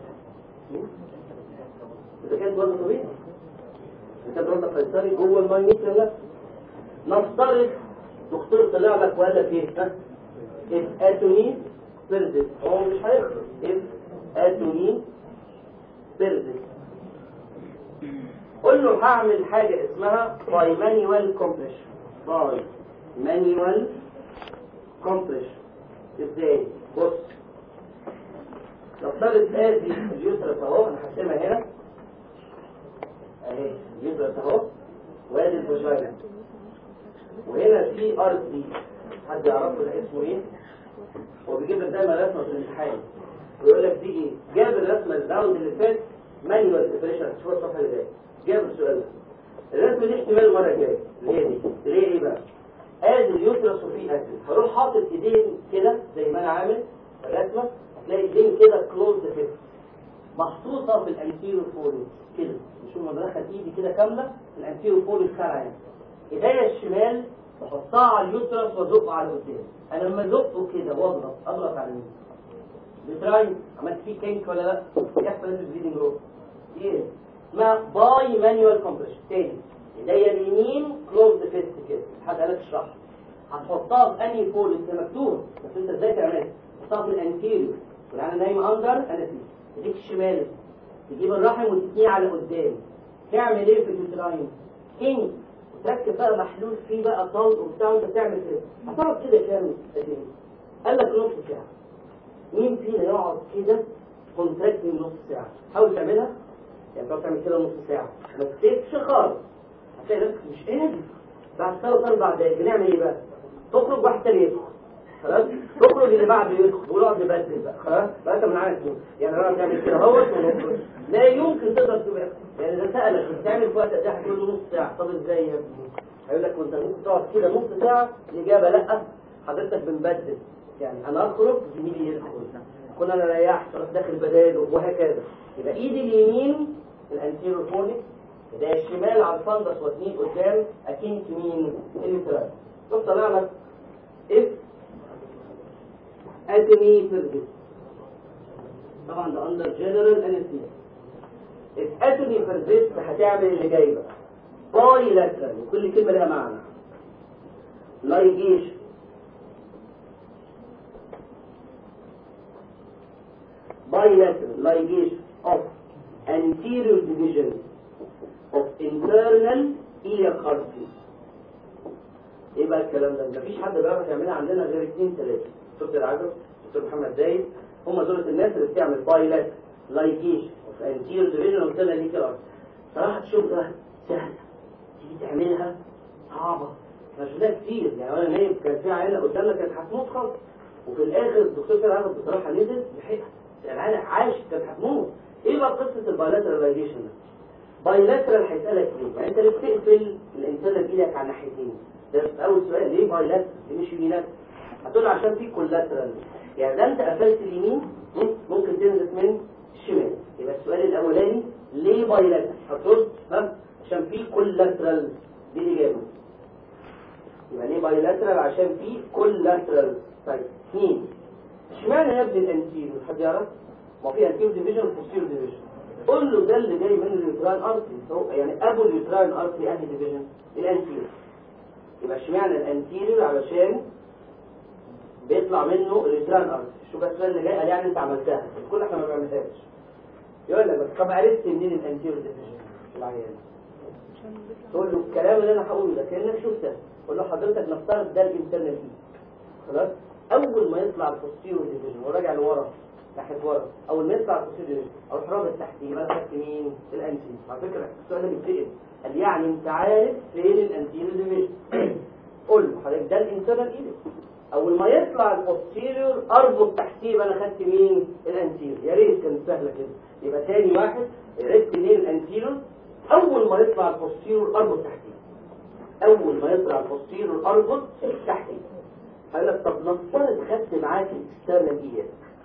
اذا كانت وزن طبيعي اذا كانت وزن قيصري جوه المايوميتر نفسه نفترض دكتور طلع لك وقال لك ايه ها if اتوني بيردت هو مش هيخلص if اتوني بيردت قول له هعمل حاجة اسمها باي مانيوال كومبريشن باي مانيوال كومبريشن ازاي بص نفترض ادي اليسرى اهو انا هرسمها هنا اهي اليسرى اهو وادي الفاجينا وهنا في ار دي حد يعرفه ده اسمه ايه هو بيجيب لك دايما رسمه في الامتحان ويقول لك دي ايه جاب الرسمه الراوند اللي فات مانيوال سيبريشن شوف الصفحه اللي جايه جاب السؤال ده الرسمه دي احتمال المره الجايه اللي هي دي اللي هي ايه بقى ادي اليوترس وفيه اسيد هروح حاطط ايدين كده زي ما انا عامل الرسمه هتلاقي ايدين كده كلوز كده محطوطه في الانتيرو فوليو كده شوف ما بدخل ايدي كده كامله في الانتيرو فوليو بتاع العين ايديا الشمال بحطها على اليوترس وازقه على قدام انا لما ازقه كده واضغط اضغط على مين بتراي عملت فيه كينك ولا لا يحصل البليدنج رو ايه اسمها باي مانيوال كومبريشن تاني ايديا اليمين كلوز فيست كده حد قالك اشرحها هتحطها في انهي فول انت مكتوب بس انت ازاي تعملها تحطها في الانتيريور والعينه نايمه اندر انستيزيا ايديك الشمال تجيب الرحم وتثنيه على قدام تعمل ايه في اليوتراين كينج وتركب بقى محلول فيه بقى طلق وبتاع وانت تعمل كده هتقعد كده كام قد ايه قال لك نص ساعه مين فينا يقعد كده كونتراكتنج نص ساعه حاول تعملها يعني تقعد تعمل كده نص ساعه ما تسيبش خالص هتلاقي نفسك مش قادر بعد ثلاث اربع دقايق بنعمل ايه بقى تخرج واحد تاني يدخل خلاص تخرج اللي بعده يدخل ونقعد نبدل بقى خلاص بقى انت من عارف يعني انا تعمل كده اهوت ونخرج لا يمكن تقدر تبقى يعني اذا سالك بتعمل في وقت ده هتقول له نص ساعه طب ازاي يا ابني هيقول لك وانت ممكن تقعد كده نص ساعه الاجابه لا حضرتك بنبدل يعني انا اخرج زميلي يدخل كنا انا ريحت رحت داخل بداله وهكذا يبقى ايدي اليمين الانتيرو فونيك ده الشمال على الفندس واثنين قدام اكيد مين الانترال شوف طلع لك اف اتمي فيرجس طبعا ده اندر جنرال انستيزيا الاتوني بيرزيست هتعمل اللي جاي بقى باي لاترال وكل كلمه لها معنى لايجيشن bilateral ligation of anterior division of internal ear artery ايه بقى الكلام ده مفيش حد بيعرف يعملها عندنا غير اثنين ثلاثه دكتور العجب دكتور محمد زايد هم دول الناس اللي بتعمل بايلات لايكيشن اوف انتيريور ديفيجن اوف internal ear artery صراحه الشغل سهله تيجي تعملها صعبه مش ده كتير يعني وانا نايم كان في عيله قدامنا كانت هتموت خالص وفي الاخر الدكتور سيد عجب بصراحه نزل لحقها العيله عاش كانت هتموت ايه بقى قصه البايلاتراليزيشن ده بايلاترال هيسالك ليه يعني انت ليه بتقفل الانسان بايدك على ناحيتين ده اول سؤال ليه بايلاترال ليه مش يمينات هتقول عشان في كولاترال يعني ده انت قفلت اليمين ممكن تنزل من الشمال يبقى السؤال الاولاني ليه بايلاترال هتقول ها عشان في كولاترال دي الاجابه يبقى ليه بايلاترال عشان في كولاترال طيب اثنين اشمعنى يا ابني الانتيريور حد يعرف ما في انتيريور ديفيجن وبوستيريور ديفيجن قول له ده اللي جاي من اليوتراين ارتري هو يعني ابو اليوتراين ارتري انهي ديفيجن الانتيريور يبقى اشمعنى الانتيريور علشان بيطلع منه اليوتراين ارتري شو بقى السؤال اللي جاي قال يعني انت عملتها الكل احنا ما بنعملهاش يقول لك بس طب عرفت منين الانتيريور ديفيجن العيان تقول له الكلام اللي انا هقوله ده كانك شفته قول له حضرتك نفترض ده الانترنال فيه خلاص اول ما يطلع البوستيريور ديفيجن وراجع لورا ناحيه ورا اول ما يطلع البوستيريور ديفيجن اروح رابط تحتيه يبقى انا خدت مين الانتي على فكره السؤال ده بيتسال قال يعني انت عارف فين الانتيريور ديفيجن قول له حضرتك ده الانترنال ايدك اول ما يطلع البوستيريور اربط تحتيه يبقى انا خدت مين الانتيريور يا ريت كانت سهله كده يبقى تاني واحد عرفت منين الانتيريور اول ما يطلع البوستيريور اربط تحتيه اول ما يطلع البوستيريور اربط تحتيه قال لك طب نفترض خدت معاك الاكسترنال ايه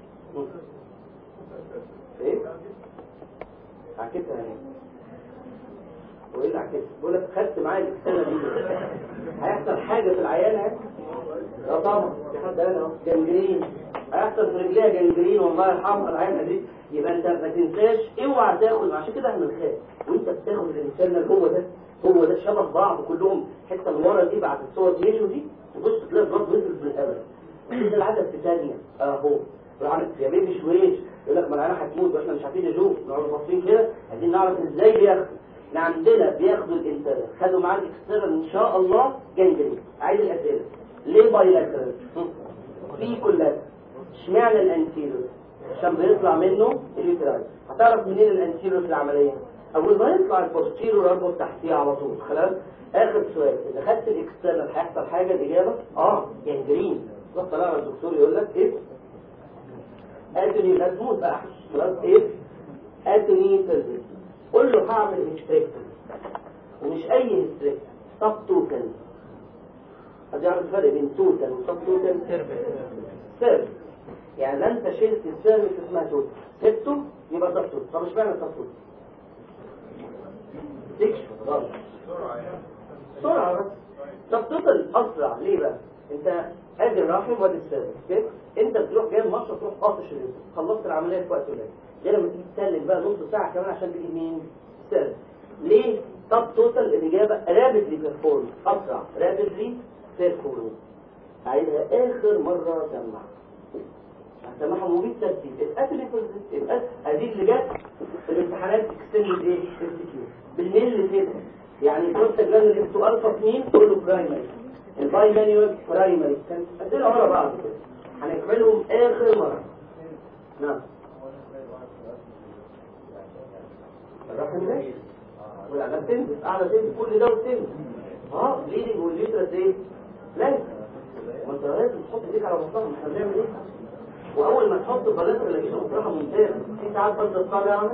ايه عكسها يعني وايه اللي عكسها بقول لك خدت معايا الاكسترنال ايه هيحصل حاجه في العيان يعني اه طبعا في حد قال اهو جنجرين هيحصل في رجليها جنجرين والله يرحمها العيان دي يبقى انت ما تنساش اوعى تاخد عشان كده احنا بنخاف وانت بتاخد الانسان هو ده هو ده شبه بعض كلهم حته من ورا دي بعد الصور دي دي تبص تلاقي الضغط نزل بالهبل كده العدد في ثانيه اهو يا بيبي شويش يقول لك ما العيال هتموت واحنا مش عارفين نشوف نقعد باصين كده عايزين نعرف ازاي بياخدوا احنا عندنا بياخدوا الانترنال خدوا معاه الاكسترنال ان شاء الله جنجري عايز الاسئله ليه بايلاترال في كلها اشمعنى الانتيريور عشان بيطلع منه اليوتراي هتعرف منين الانتيريور في العمليه اول ما يطلع البوستيريور اربط تحتيه على طول خلاص اخر سؤال اذا خدت الاكسترنال هيحصل حاجه الاجابه اه جنجرين بص طلع الدكتور يقول لك ايه اتوني لا تموت بقى خلاص ايه اتوني تلبس قول له هعمل هيستريكتومي ومش اي هيستريكتومي سب توتال هتعرف الفرق بين توتال وسب توتال سيرفيس يعني لا انت شلت السيرفيس اسمها توتال سبته يبقى سب توتال طب اشمعنى سب توتال سكشن غلط بسرعه بس سب توتال اسرع ليه بقى انت ادي الرحم وادي السيرفيس كده انت بتروح جاي مصر تروح قاطش اليوم خلصت العمليه في وقت قليل غير لما تيجي تسلك بقى نص ساعه كمان عشان تجيب مين السيرفيس ليه طب توتال الاجابه رابيدلي بيرفورم اسرع رابيدلي بيرفورم عايزها اخر مره اسمع هسمعها مبيد ترتيب اتقتل يبقى ادي اللي جت في الامتحانات اكستندد ايه انستيتيوت بالميل كده يعني تروح تجلد الانتو الفا 2 تقول له برايمري الباي مانيوال برايمري كان ادينا ورا بعض كده هنكملهم اخر مره نعم الرقم ماشي والعلاج تنزل قاعده تنزل كل ده وتنزل اه بليدنج والليترس ايه لا ما انت لازم تحط ايديك على مصطلح احنا بنعمل ايه واول ما تحط البلاط اللي مصطلحه ممتاز في ساعات برضه تطلع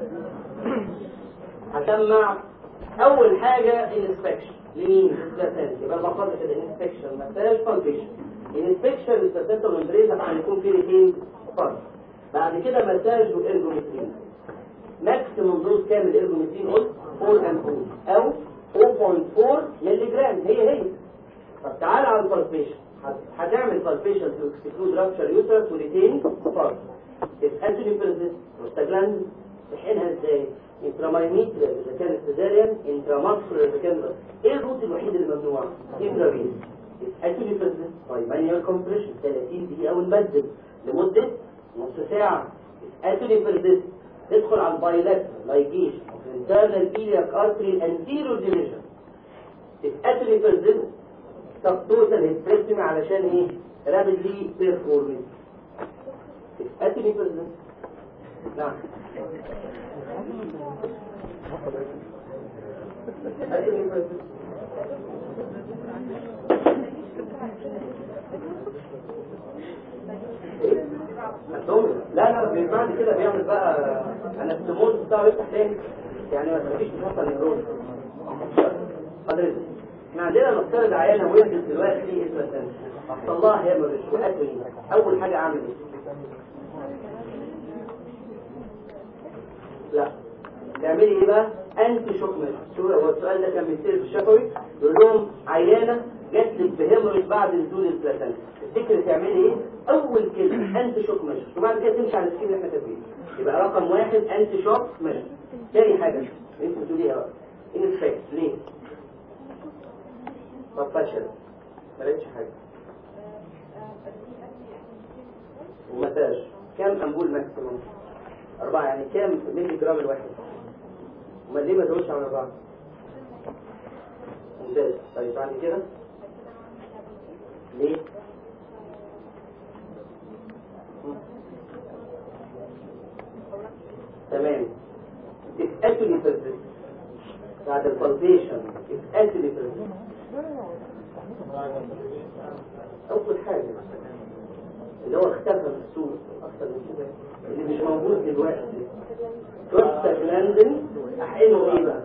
هسمع اول حاجه الانسبكشن لمين للبلاسنتا يبقى المقصد كده انسبكشن مساج فانكشن الانسبكشن للبلاسنتا والممبريز عشان يكون فيه ريتين فرق بعد كده مساج والارجومترين ماكسيموم دوز كام الارجومترين قلت 4 امبول او 0.4 مللي جرام هي هي طب تعال على البالبيشن هتعمل بالبيشن تو اكسكلود رابشر يوترس وريتين فرق الانتوني بيرزيس بروستاجلاند تحقنها ازاي؟ انترامايميتريال اذا كانت سيزاريان انتراماسكولار اذا كان ايه الروت الوحيد اللي ممنوع؟ انترافيز الانتوني بيرزيس باي مانيوال كومبريشن 30 دقيقه ونبدل لمده نص ساعه الانتوني بيرزيس تدخل على البايلات لايجيشن internal iliac artery anterior division الاتري بيرزيس سبتوتال هيستريكتومي علشان ايه؟ رابيدلي بيرفورمي الاتري بيرزيس نعم الاتري بيرزيس الدومي لا لا بي- بعد كده بيعمل بقى انستموز بتاعه يفتح تاني يعني ما فيش بتحصل نيرون حضرتك احنا عندنا نفترض عيانه ولدت دلوقتي اسمها حصل لها هيموريج واتري اول حاجه اعمل ايه؟ لا تعملي ايه بقى؟ انتي شوك ميجر شو هو السؤال ده كان بيصير في الشفوي يقول لهم عيانه جات لك بهيموريج بعد نزول البلاتينيوم تفتكري تعملي ايه؟ اول كلمه انتي شوك ميجر وبعد كده تمشي على السكيم اللي احنا كاتبينه يبقى رقم واحد انتي شوك ميجر تاني حاجه انت بتقوليها بقى انفكت ليه؟ طب فشل ما لقيتش حاجه ومساج كام امبول ماكسيموم؟ أربعة يعني كام ملي جرام الواحد؟ امال ليه ما تقولش على أربعة؟ ممتاز طيب بعد كده ليه؟ تمام اتقتلي في الزيت بعد الفالبيشن اتقتلي في الزيت أول حاجة اللي هو اختفى من السوق أكتر من كده اللي مش موجود دلوقتي بروستاجلاندين أحقنه إيه بقى؟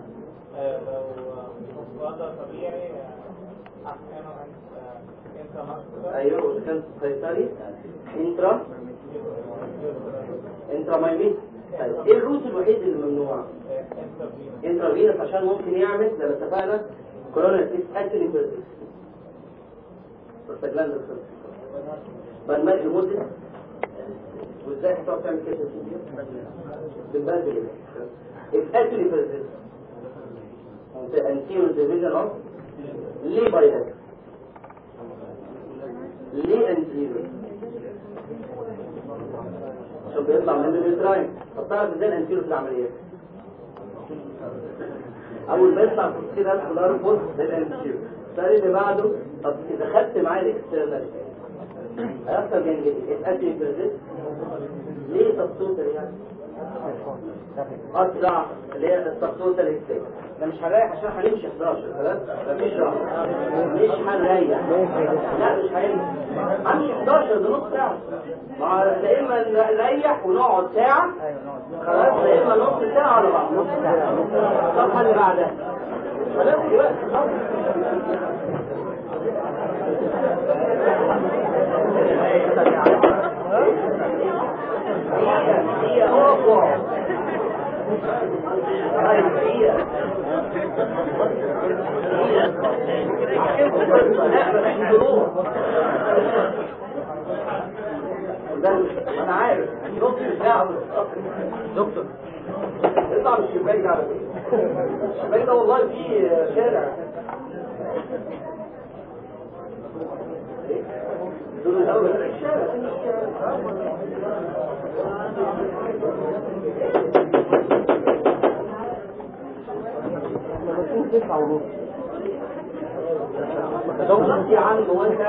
لو وضع طبيعي أحيانا أنت مصر أيوه إذا كان قيصري انترا انترا مايميت طيب ايه الروت الوحيد اللي ممنوع؟ انترافينس عشان ممكن يعمل زي ما اتفقنا كورونا ديس اكتلي بيرزيس بروستاجلاندين بنمشي لمدة وازاي هتقعد تعمل كده بالبدل الاكل بيرزيس anterior division of ليه بايلات ليه anterior عشان بيطلع من الريتراين طب تعرف ازاي الانتيريور في العمليات اول ما يطلع كده ادخل اربط ده الانتيريور السؤال اللي بعده طب اذا خدت معاه الاكسترنال هيحصل جنجلي الاكل بيرزيس ليه تبسوطة يعني اسرع اللي هي التبسوطة الاكسترنال احنا مش هنريح عشان هنمشي 11 خلاص مفيش راحة مش هنريح لا مش هينفع همشي 11 ده نص ساعة ما لا اما نريح ونقعد ساعة خلاص لا اما نص ساعة على بعض نص ساعة الصفحة اللي بعدها خلاص دلوقتي هي هي أقوى طيب هي انا عارف نص ساعة دكتور اطلع من الشباك ده على فكرة الشباك ده والله فيه شارع دول الأول الشارع تسعة ونص يا عم هو انت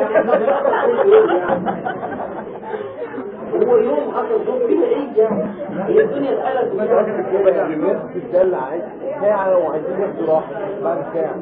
هو يوم حصل ظروف كده ايه يعني هي الدنيا اتقلت الناس بتدلع عايز ساعة وعايزين ياخدوا راحة بعد ساعة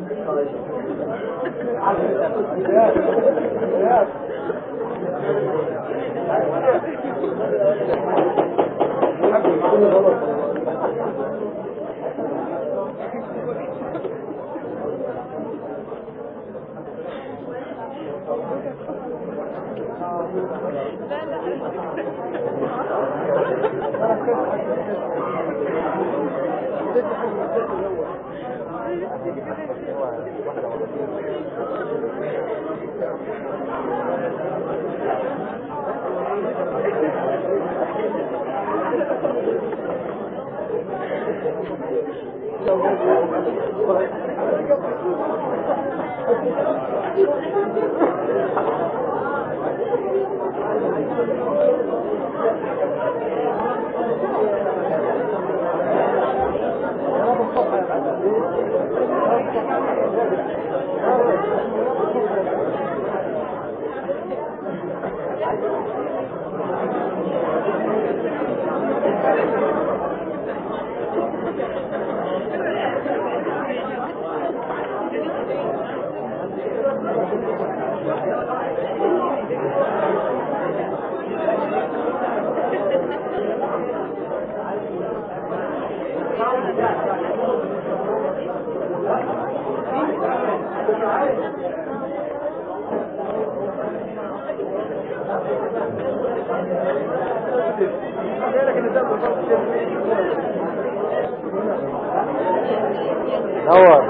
نور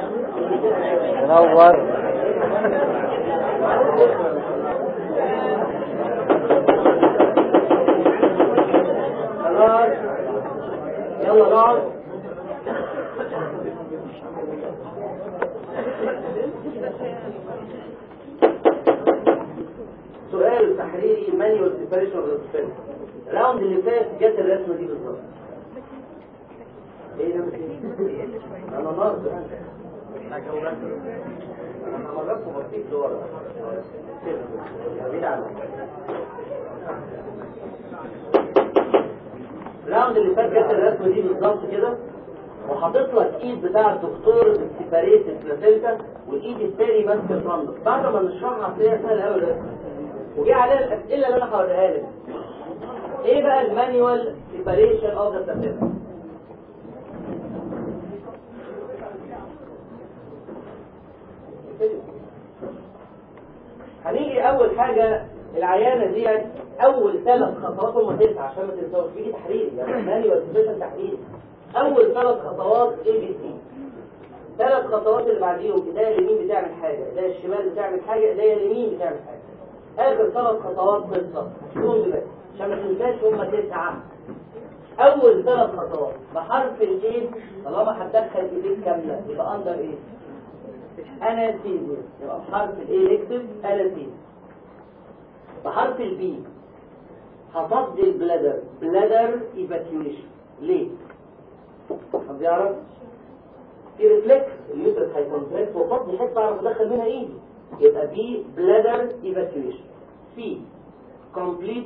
نور خلاص يلا نقعد سؤال تحريري مانيوال سيبريشن اوف ذا الراوند اللي فات جت الرسمه دي بالظبط ايه ده انا ناقص انا مرات بسيط لورا كده بعيد عنك الراوند اللي فات جت الرسمه دي بالظبط كده وحاطط لك ايد بتاع الدكتور بالسيباريت البلاسينتا والايد التاني ماسك الفندق بعد ما نشرحها هتلاقيها سهله قوي الرسمه وجي عليها الاسئله اللي انا هوريها لك ايه بقى المانيوال سيباريشن اوف ذا بلاسينتا هنيجي اول حاجه العيانه ديت اول ثلاث خطوات هم تسعه عشان ما تنساوش بيجي تحريري يعني مانيوال سيباريشن تحريري اول ثلاث خطوات اي بي سي ثلاث خطوات اللي بعديهم ايديا اليمين بتعمل حاجه ايديا الشمال بتعمل حاجه ايديا اليمين بتعمل حاجه اخر ثلاث خطوات قصه شوفهم دلوقتي عشان ما تنساش هم تسعه اول ثلاث خطوات بحرف الايه طالما هتدخل ايديك كامله يبقى اندر ايه انستيزيا يبقى بحرف الايه نكتب انستيزيا بحرف البي هفضي البلادر بلادر ايفاكيويشن ليه حد يعرف في ريفلكس اليوترس هيكونتراكت وفضي حته اعرف ادخل منها ايدي يبقى بي بلادر ايفاكيويشن سي كومبليت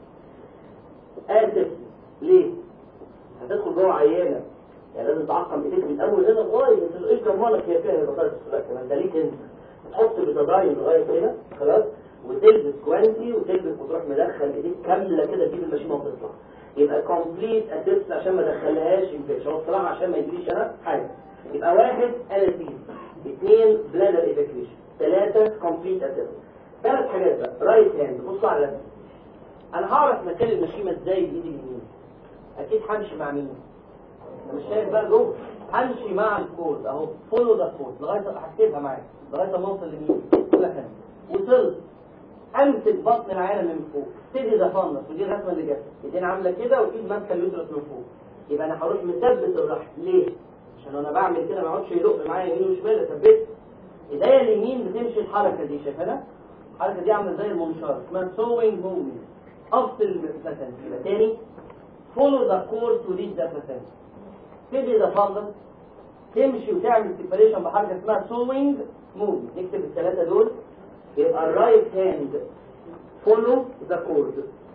اسف ليه هتدخل جوه عيانه يعني لازم تعقم ايديك من اول هنا لغايه ما تلاقيش ضمانك هي فيها البطاطس السلاكه ما انت ليك انت تحط بتضاين لغايه هنا خلاص وتلبس كوانتي وتلبس وتروح مدخل ايديك كامله كده تجيب الماشينه وتطلع يبقى كومبليت اسيست عشان ما ادخلهاش انفكشن هو الصراحه عشان ما يجيليش انا حاجه يبقى واحد انستيز اثنين بلادر ايفاكيويشن ثلاثه كومبليت اسيست ثلاث حاجات بقى رايت هاند بصوا على نفسي انا هعرف مكان المشيمه ازاي بايدي اليمين اكيد همشي مع مين انا مش شايف بقى جوه همشي مع الكود اهو فولو ذا كود لغايه هكتبها معاك لغايه ما اوصل لمين لكن وصلت امسك بطن العينه من فوق ابتدي ذا فانس ودي الرسمه اللي جت ايدين عامله كده وايد ماسكه اليوترس من فوق يبقى انا هروح مثبت الرحم ليه عشان انا بعمل كده ما اقعدش يدق معايا يمين وشمال اثبت ايديا اليمين بتمشي الحركه دي شايفها الحركه دي عامله زي المنشار اسمها سوينج موفمنت افصل البلاسنتا يبقى تاني follow the course to reach the placenta تبدي ذا فاندس تمشي وتعمل سيبريشن بحركه اسمها سوينج موفمنت نكتب الثلاثه دول يبقى الرايت هاند فولو ذا كورد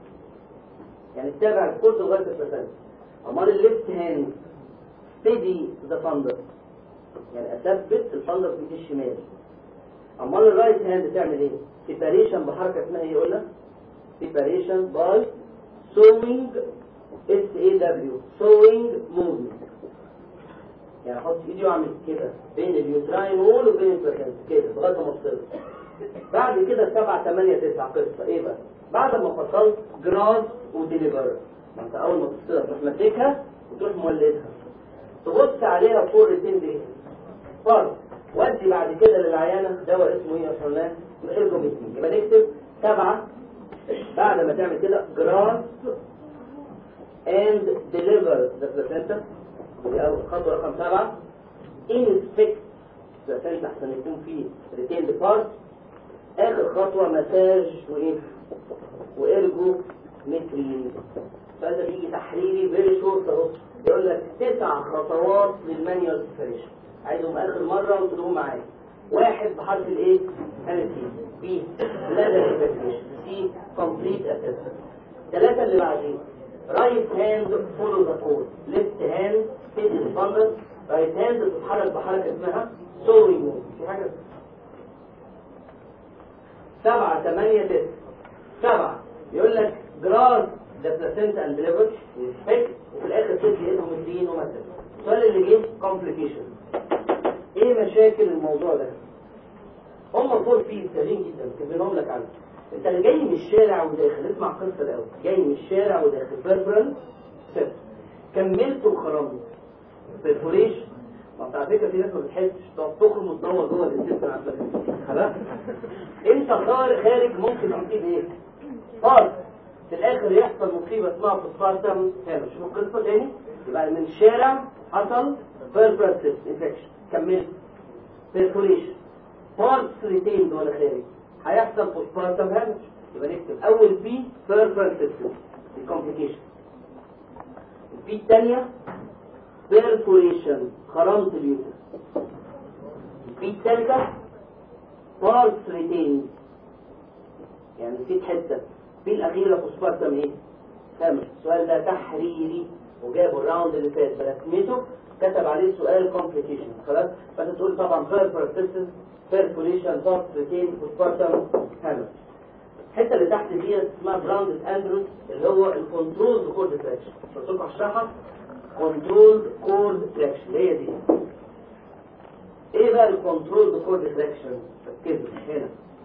يعني تتابع الكورد لغايه البلاسنتا امال الليفت هاند ستدي ذا فاندس يعني اثبت الفاندس في الشمال امال الرايت هاند تعمل ايه سيبريشن بحركه اسمها ايه قلنا سيبريشن باي سوينج اس اي دبليو سوينج موفمنت يعني احط ايدي واعمل كده بين اليوتراين وول وبين البلاسنتا كده لغايه ما افصل بعد كده 7 8 9 قصه ايه بقى بعد ما فصلت جراس وديليفر ما انت اول ما تفصلها تروح ماسكها وتروح مولدها تبص عليها فوق الريتين دي فرض وادي بعد كده للعيانه دواء اسمه ايه اصلا الله الارجوميتين يبقى نكتب سبعه بعد ما تعمل كده جراس and deliver the placenta دي اول خطوه رقم سبعه انسبكت عشان احسن يكون فيه ريتيند بارت اخر خطوه مساج وايه وارجو مترين فهذا بيجي تحريري فيري شورت اهو يقول لك تسع خطوات للمانيوال سيبريشن عايزهم اخر مره وتقولهم معايا واحد بحرف الايه انستي بي بلادر ايفاكيويشن سي كومبليت اسسمنت ثلاثه اللي بعدين رايت هاند فولو ذا كود ليفت هاند فيس الفندر رايت هاند بتتحرك بحركه اسمها سوري مود في حاجه سبعة ثمانية تسعة سبعة يقول لك جراس ذا بلاسنتا اند ليفر ريسبكت وفي الاخر تدي ايدهم الدين ومثلا السؤال اللي جه كومبليكيشن ايه مشاكل الموضوع ده هم فور فيه سهلين جدا كاتبينهم لك عنه انت اللي جاي من الشارع وداخل اسمع قصه الاول جاي من الشارع وداخل بيربرال سيرف كملت وخرمت بيرفوريشن ما انت على فكره في ناس ما بتحسش تقعد تخرم وتدور جوه الانسان على الفكره خلاص انت خارج خارج ممكن تصيب ايه فرق في الاخر يحصل مصيبه اسمها بوستبارتم هامش شوف القصه تاني يبقى من الشارع حصل بيربرال سيرف انفكشن كملت بيرفوريشن بارتس ريتيند ولا خارج هيحصل بوستبارتم هامش يبقى نكتب اول بي بيربرال سيستم دي كومبليكيشن البي الثانيه بيرفوريشن خرمت اليوتر البي الثالثه بارتس ريتيند يعني نسيت حته البي الاخيره بوستبارتم ايه خامس السؤال ده تحريري وجابوا الراوند اللي فات برسمته كتب عليه سؤال كومبليكيشن خلاص فانت تقول طبعا بيربرال سيستم بيرفوريشن بارتس ريتيند بوستبارتم هامش الحته اللي تحت دي اسمها براوند اندروس اللي هو الكنترول كورد تراكشن قلت لكم هشرحها كنترول كورد تراكشن هي دي ايه بقى الكنترول كورد تراكشن ركزوا هنا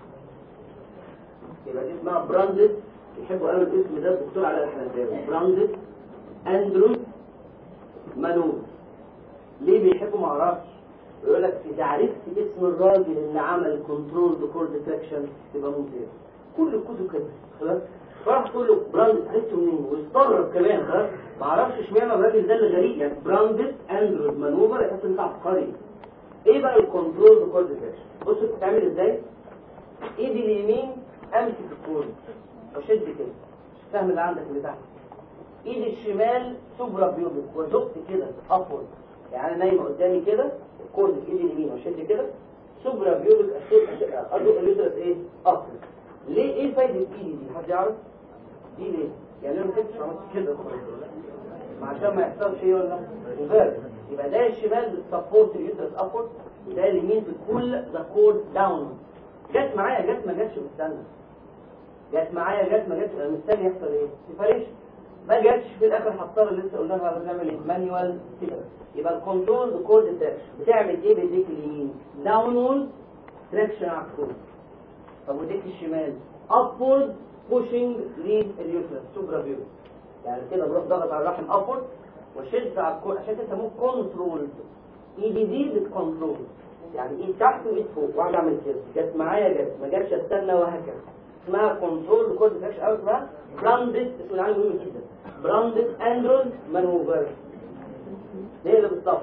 يبقى دي اسمها براندد يحبوا قوي الاسم ده الدكتور على الحنفاوي براندد اندروس مانوف ليه بيحبوا ما اعرفش يقول لك اذا عرفت اسم الراجل اللي عمل كنترول كورد تراكشن تبقى ممتاز كل الكتب كده خلاص راح تقول له براند عرفته منين واستغرب كمان خلاص ما اعرفش اشمعنى الراجل ده اللي غريب يعني براندد اندرويد مانوفر يحس انت عبقري ايه بقى الكنترول بكورد تراكشن بص بتتعمل ازاي ايدي اليمين امسك الكورد واشد كده السهم اللي عندك اللي تحت ايدي الشمال سوبرا بيوبك وزقت كده ابورد يعني انا نايمه قدامي كده الكورد في ايدي اليمين واشد كده سوبرا بيوبك ازق اليوترس ايه ابورد ليه ايه فايدة ايدي دي حد يعرف دي ليه يعني انا ما كنتش عملت كده ما عشان ما يحصلش ايه ولا ريفيرس يبقى ده الشمال بتسبورت اليوترس ابورد وده اليمين بتكول ذا كورد داون جت معايا جت ما جاتش مستنى جت معايا جت ما جاتش انا مستني يحصل ايه سيباريشن ما جاتش في الاخر هضطر اللي لسه قلناها بنعمل ايه مانيوال كده يبقى الكنترول كورد تراكشن بتعمل ايه بايديك اليمين داونورد تراكشن على الكورد طب وديك الشمال upward pushing لليوترس سوبرا فيو يعني كده بروح ضغط على الرحم upward وشد على الكور عشان تسموه كنترول ايدي دي بتكنترول يعني ايد تحت وايد فوق واقعد اعمل كده جت معايا جت ما جاتش استنى وهكذا اسمها كنترول كود فاكش او اسمها براندد اسم العالم مهم جدا براندد اندرون مانوفر هي اللي بالظبط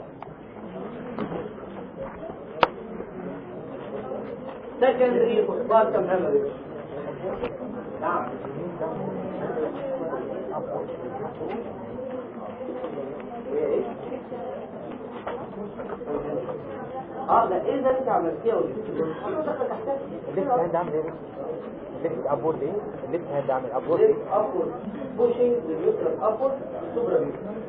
secondary postpartum hemorrhage نعم اه لا اذا انت عملتيها الليفت هاند عامل ايه؟ الليفت ابورد ايه؟ الليفت هاند عامل ابورد ايه؟ upward pushing the uterus upward supra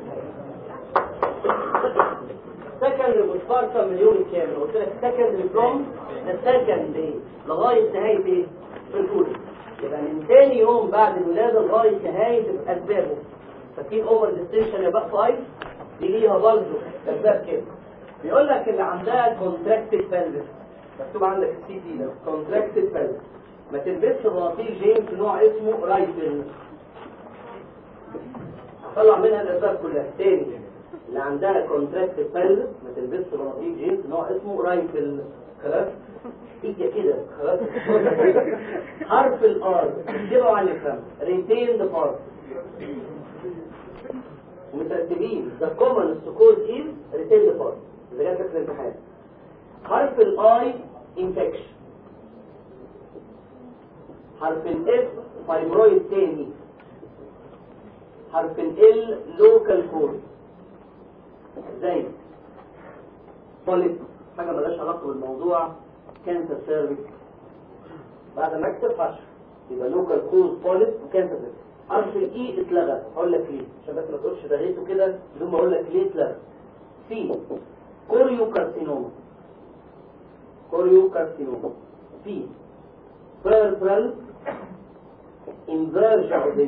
secondary postpartum اليوم الكامل قلت لك secondary from the second day لغايه نهايه ايه؟ الفول يبقى من تاني يوم بعد الولاده لغايه نهايه اسبابه ففي اوفر ديستنشن يا بقى فايف دي ليها برضه اسباب كده بيقول لك اللي عندها كونتراكتد pelvis مكتوب عندك السي تي ده كونتراكتد pelvis ما تلبسش بناطيل جيمس نوع اسمه رايفل هطلع منها الاسباب كلها تاني اللي عندها كونتراكتد pelvis ما تلبسش بناطيل جيمس نوع اسمه رايفل خلاص ايديا كده خلاص حرف الار اكتبوا على الفم ريتين ذا بارت مرتبين the commonest cause is retained part اذا جات لك في الامتحان حرف الاي infection حرف الاف فايبرويد تاني حرف ال لوكال كود زي بوليب حاجه ملهاش علاقه بالموضوع كانسر سيرفيس بعد ما اكتب حشر يبقى لوكال كوز بوليب وكانسر سيرفيس حرف الاي اتلغى اقول لك ليه عشان بس ما تقولش ده غيته كده بدون ما اقول لك ليه اتلغى في كوريو كارسينوما كوريو كارسينوما في بيربرال انفيرجن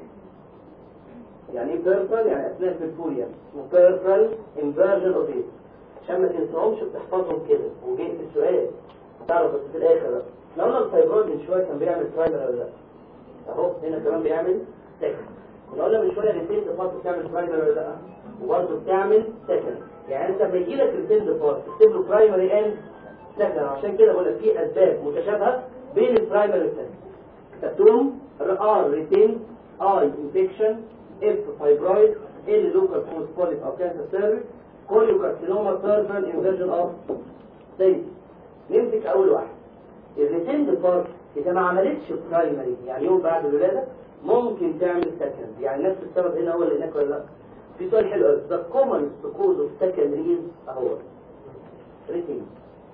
يعني ايه بيربرال يعني اثناء البرفوريا اسمه بيربرال انفيرجن اوفيس عشان ما تنساهمش بتحفظهم كده وجاي في السؤال تعرف بس في الاخر بقى لو قلنا الفايبرويد من شويه كان بيعمل برايمر ولا لا اهو هنا كمان بيعمل سكند كنا قلنا من شويه ريتين ديفارت بتعمل برايمر ولا لا وبرضه بتعمل سكند يعني انت لما يجي لك ريتين ديفارت تكتب له برايمري اند سكند عشان كده بقول لك في اسباب متشابهه بين البرايمري والسكند كتبتهم ار ريتين اي انفكشن اف فايبرويد ال لوكال كوز بوليب او كانسر سيرفيس كوليوكارسينوما بيربرال انفيرجن اوف ستيت نمسك اول واحد الريتين ديفارت اذا ما عملتش برايمري يعني يوم بعد الولاده ممكن تعمل سكند يعني نفس السبب هنا هو اللي هناك ولا لا في سؤال حلو قوي ذا كومن كوز اوف سكندري اهو ريتين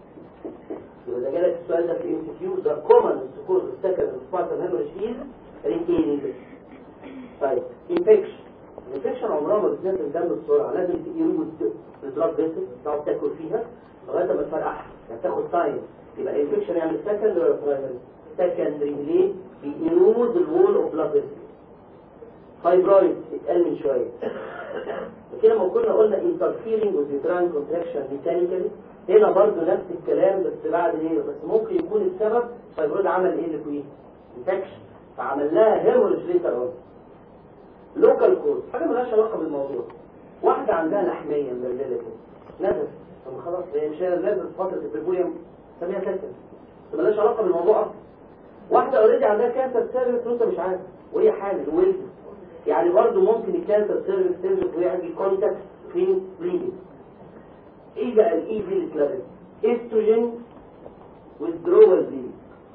يبقى ده جالك السؤال ده في ام سي كيو ذا كومن كوز اوف سكندري سبارتال هيموريج از ريتين طيب انفكشن الانفكشن عمرها ما بتنزل الدم بسرعه لازم يروج البلاد فيسل تقعد تاكل فيها لغايه ما تفرقعها يعني تاخد تايم يبقى الانفكشن يعمل سكند ولا برايمري سكندري ليه بيرود الوول اوف بلاد فيسل فايبرويد اتقال من شويه كده لما كنا قلنا interfering with uterine contraction mechanically هنا برضو نفس الكلام بس بعد ايه بس ممكن يكون السبب فايبرويد عمل ايه اللي فيه انفكشن فعمل لها هيموريج ليتر اون لوكال كوز حاجه مالهاش علاقه بالموضوع واحده عندها لحميه مبلله كده نزل طب خلاص هي مش نزل فتره البربوليوم سميها كانسر طب مالهاش علاقه بالموضوع اصلا واحده اوريدي عندها كانسر سيرفيس وانت مش عارف وهي حامل ولد يعني برضه ممكن الكانسر سيرفيس تنزل وهي عندي كونتاكت في بليدنج ايه بقى الاي دي اللي اتلغت استروجين withdrawal bleeding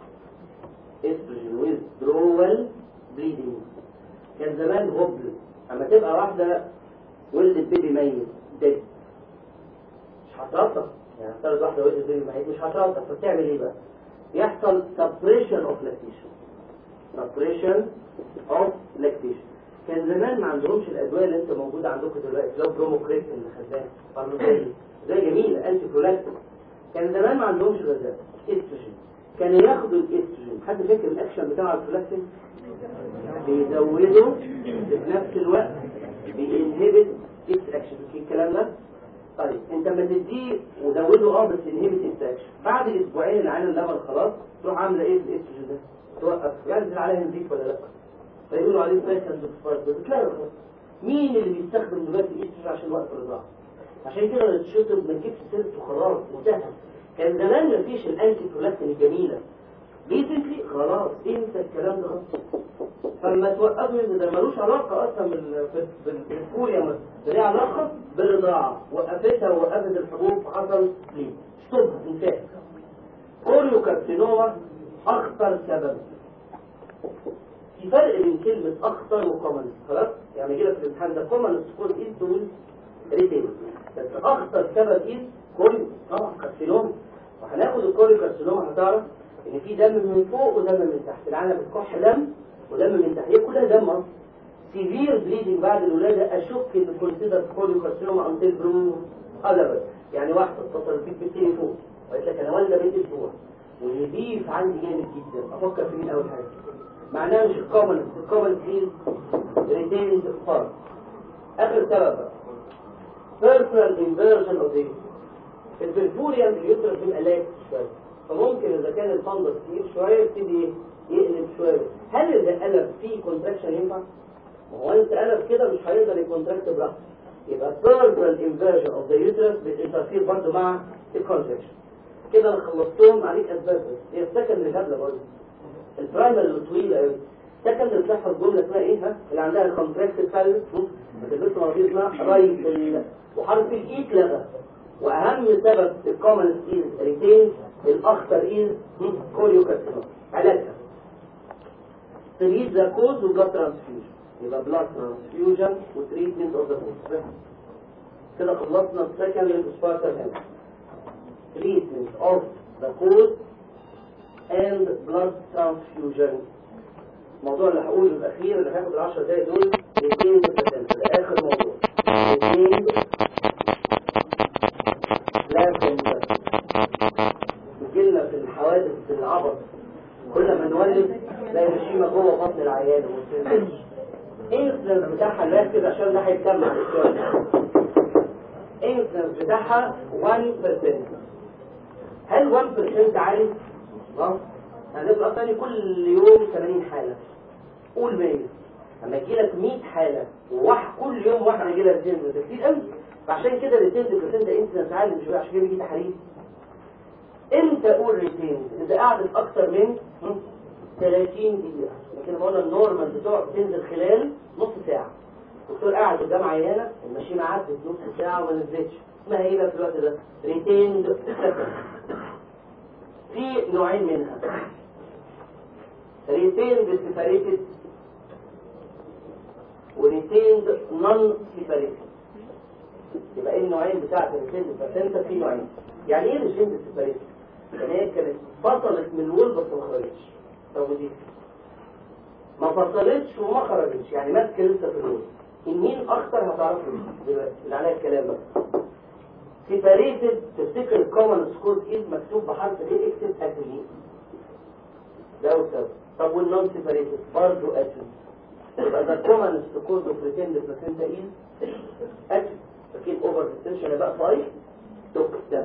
استروجين withdrawal bleeding كان زمان هبل اما تبقى واحدة ولدت بيبي ميت ديد مش هترطب يعني افترض واحدة ولدت بيبي ميت مش هترطب فبتعمل ايه بقى يحصل suppression of lactation suppression of lactation كان زمان ما عندهمش الادويه اللي انت موجوده عندكم دلوقتي لو بروموكريت اللي خدناه فارمازين زي جميله انتي برولاكتيك كان زمان ما عندهمش غذاء استروجين كانوا ياخدوا الاستروجين حد فاكر الاكشن بتاع البرولاكتين بيزودوا في نفس الوقت بينهبت اكس اكشن في الكلام ده طيب انت لما تديه وزوده اه بس انهبت اكس اكشن بعد اسبوعين العين اللبن خلاص تروح عامله ايه الاستروجين ده توقف ينزل عليها نزيف ولا لا فيقولوا عليه سايكل دوكفارد بتلاقي خلاص مين اللي بيستخدم دلوقتي الاستروجين عشان وقت الرضاعه عشان كده الشطر ما تجيبش سيرته خلاص انتهى كان زمان ما فيش الانتي برولاكتين الجميله ريسنتلي خلاص انسى الكلام ده اصلا فلما توقفوا ده ملوش علاقه اصلا بال- بال- بالكوريا ده ليه علاقه بالرضاعه وقفتها ووقفت الحبوب فحصل ليه ستوب انتهى كوريو كارسينوما اخطر سبب في فرق بين كلمة أخطر وكومن خلاص يعني يجي لك في الامتحان ده كومن سكول إيز تقول ريتين بس أخطر سبب إيز كوريو طبعا كارسينوما وهناخد الكوريو كارسينوما هتعرف إن في دم من فوق ودم من تحت العالم بتكح دم ودم من تحت هي كلها دم أصلا سيفير بليدنج بعد الولادة أشك إن كونسيدر كوريو كارسينوما أنتل برو أدبر يعني واحدة اتصل بيك بالتليفون وقالت لك أنا والدة بنت أسبوع والنزيف عندي جامد جدا أفكر في مين أول حاجة معناها مش الكومن الكومن فيل ريتيند فارم اخر سبب بيرسونال انفيرجن اوف ذي البرفوريان اليوترس بيبقى لاك شويه فممكن اذا كان الفندس كتير شويه يبتدي يقلب شويه هل اذا قلب فيه كونتراكشن ينفع؟ ما هو انت قلب كده مش هيقدر يكونتراكت براحته يبقى بيرسونال انفيرجن اوف ذا يوترس بتنترفير برضه مع الكونتراكشن كده انا خلصتهم عليك اسباب بس هي السكند اللي هبله برضه البرايمر اللي طويله قوي سكند بتحفظ جمله اسمها ايه ها اللي عندها الكونتراكتد فالس ما تدرس مرضيه اسمها رايت ال- وحرف الاي اتلغى واهم سبب الكومن از ريتين الاخطر از كوريوكارسينوما علاجها تريد ذا كوز وبلاد ترانسفيوجن يبقى بلاد ترانسفيوجن وتريتمنت اوف ذا كوز كده خلصنا السكند سبارتال هيلث treatment of the cause and blood transfusion الموضوع اللي هقوله الأخير اللي هاخد العشر دقايق دول الاثنين بالبسنت ده آخر موضوع الاثنين لازم بتجيلنا في الحوادث في العبط كل ما نولد تلاقي مشيمة جوه بطن العيان وما بتنزلش الانسلنس بتاعها الناس كده عشان ده هيتكمل السؤال الانسلنس بتاعها 1% هل 1% عالي؟ اه هنبقى تاني كل يوم 80 حالة قول 100 لما يجي لك 100 حالة وواحد كل يوم واحد يجي لك 200 ده كتير قوي فعشان كده الريتين ده ده انسلنس عالي مش عشان كده بيجي تحريم امتى اقول ريتين اذا قعدت اكتر من 30 دقيقة لكن بقول النورمال بتوع بتنزل خلال نص ساعة الدكتور قاعد قدام عيانة الماشينة عدت نص ساعة وما نزلتش اسمها ايه بقى في الوقت ده؟ ريتيند في نوعين منها ريتيند سيباريتد وريتيند نون سيباريتد يبقى ايه النوعين بتاعت الريتيند باسنتا في نوعين يعني ايه ريتيند سيباريتد؟ يعني هي كانت فصلت من الول بس ما خرجتش طب ودي ما فصلتش وما خرجتش يعني ماسكه لسه في الول مين اخطر هتعرفوا دلوقتي اللي عليها الكلام بقى سيباريتد تفتكر الكومن سكور ايز مكتوب بحرف ايه اكتب اتلي ده وسبب طب والنون سيباريتد برضه اتلي يبقى ده كومن سكور اوف ريتيند بلاسنتا ايز اتلي فاكين اوفر ديستنشن بقى فايف تكتب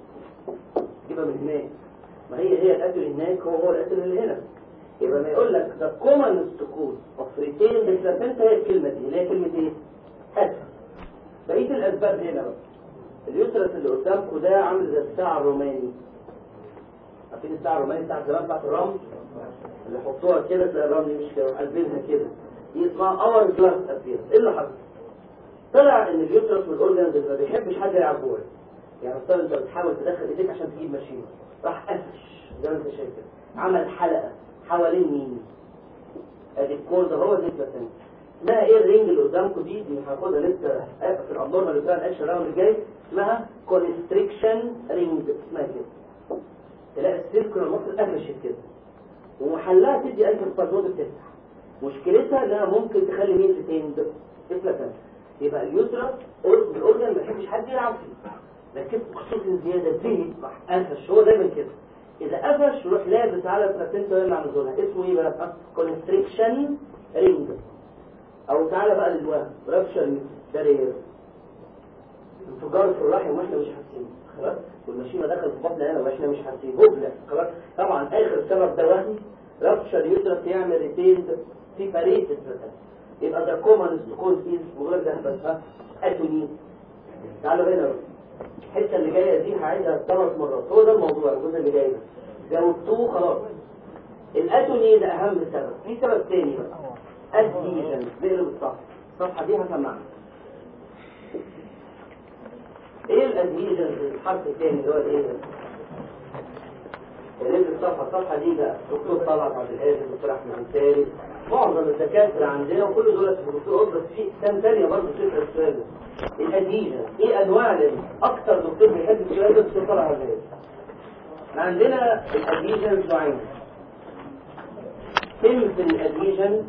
جيبها من هناك ما هي هي الاتل هناك هو هو الاتل اللي هنا يبقى ما يقول لك ذا كومن سكور اوف ريتيند بلاسنتا هي الكلمه دي اللي هي كلمه ايه؟ اتلي بقيه الاسباب هنا بقى اليسرس اللي قدامكم ده عامل زي الساعة الروماني عارفين الساعة الروماني بتاعت زمان بتاعت الرمل اللي يحطوها كده تلاقي الرمل دي مش كده قلبينها كده دي اسمها اور جلاس ابير ايه اللي حصل؟ طلع ان اليوترس والاورجنز ما بيحبش حد يلعب جوه يعني مثلا انت بتحاول تدخل ايديك عشان تجيب ماشين راح قفش زي ما انت شايف كده عمل حلقة حوالين مين؟ ادي الكورد اهو دي البسنت اسمها ايه الرينج اللي قدامكم دي دي هاخدها لسه في الابنورمال بتاع الاكشن راوند الجاي اسمها كونستريكشن رينج اسمها كده تلاقي السيركل المصري قفشت كده ومحلها تدي انت الفازود بتفتح مشكلتها انها ممكن تخلي مين تتند افلتا يبقى اليوترس الاورجن ما يحبش حد يلعب فيه لكن خصوصا زياده زهق راح قفش هو دايما كده اذا قفش يروح لابس على البلاسينتا ويمنع نزولها اسمه ايه بقى كونستريكشن رينج او تعالى بقى للوهم رابشر بارير انفجار في الرحم واحنا مش حاسين خلاص والمشيمه دخلت في بطننا هنا واحنا مش حاسين هبله خلاص طبعا اخر سبب ده وهمي رابشر يوترس يعمل ريتيند سيباريتد يبقى ده كومن كوز از مجرد ده بس ها اتوني تعالوا هنا بقى الحته اللي جايه دي هعيدها ثلاث مرات هو ده الموضوع الجزء اللي جاي ده جاوبتوه خلاص الاتوني ده اهم سبب في سبب تاني بقى اديشن نقلب الصفحه الصفحه دي هسمعها ايه الاديشن الحرف الثاني اللي هو الايه ده نقلب الصفحه الصفحه دي بقى دكتور طلعت عبد القادر دكتور احمد الثالث معظم الدكاتره عندنا وكل دول دكتور قدر في سنه ثانيه برضه فكره السؤال ده الاديشن ايه انواع الاديشن اكتر دكتور بيحب السؤال ده دكتور طلعت عبد القادر احنا عندنا الاديشن نوعين سيمبل اديشن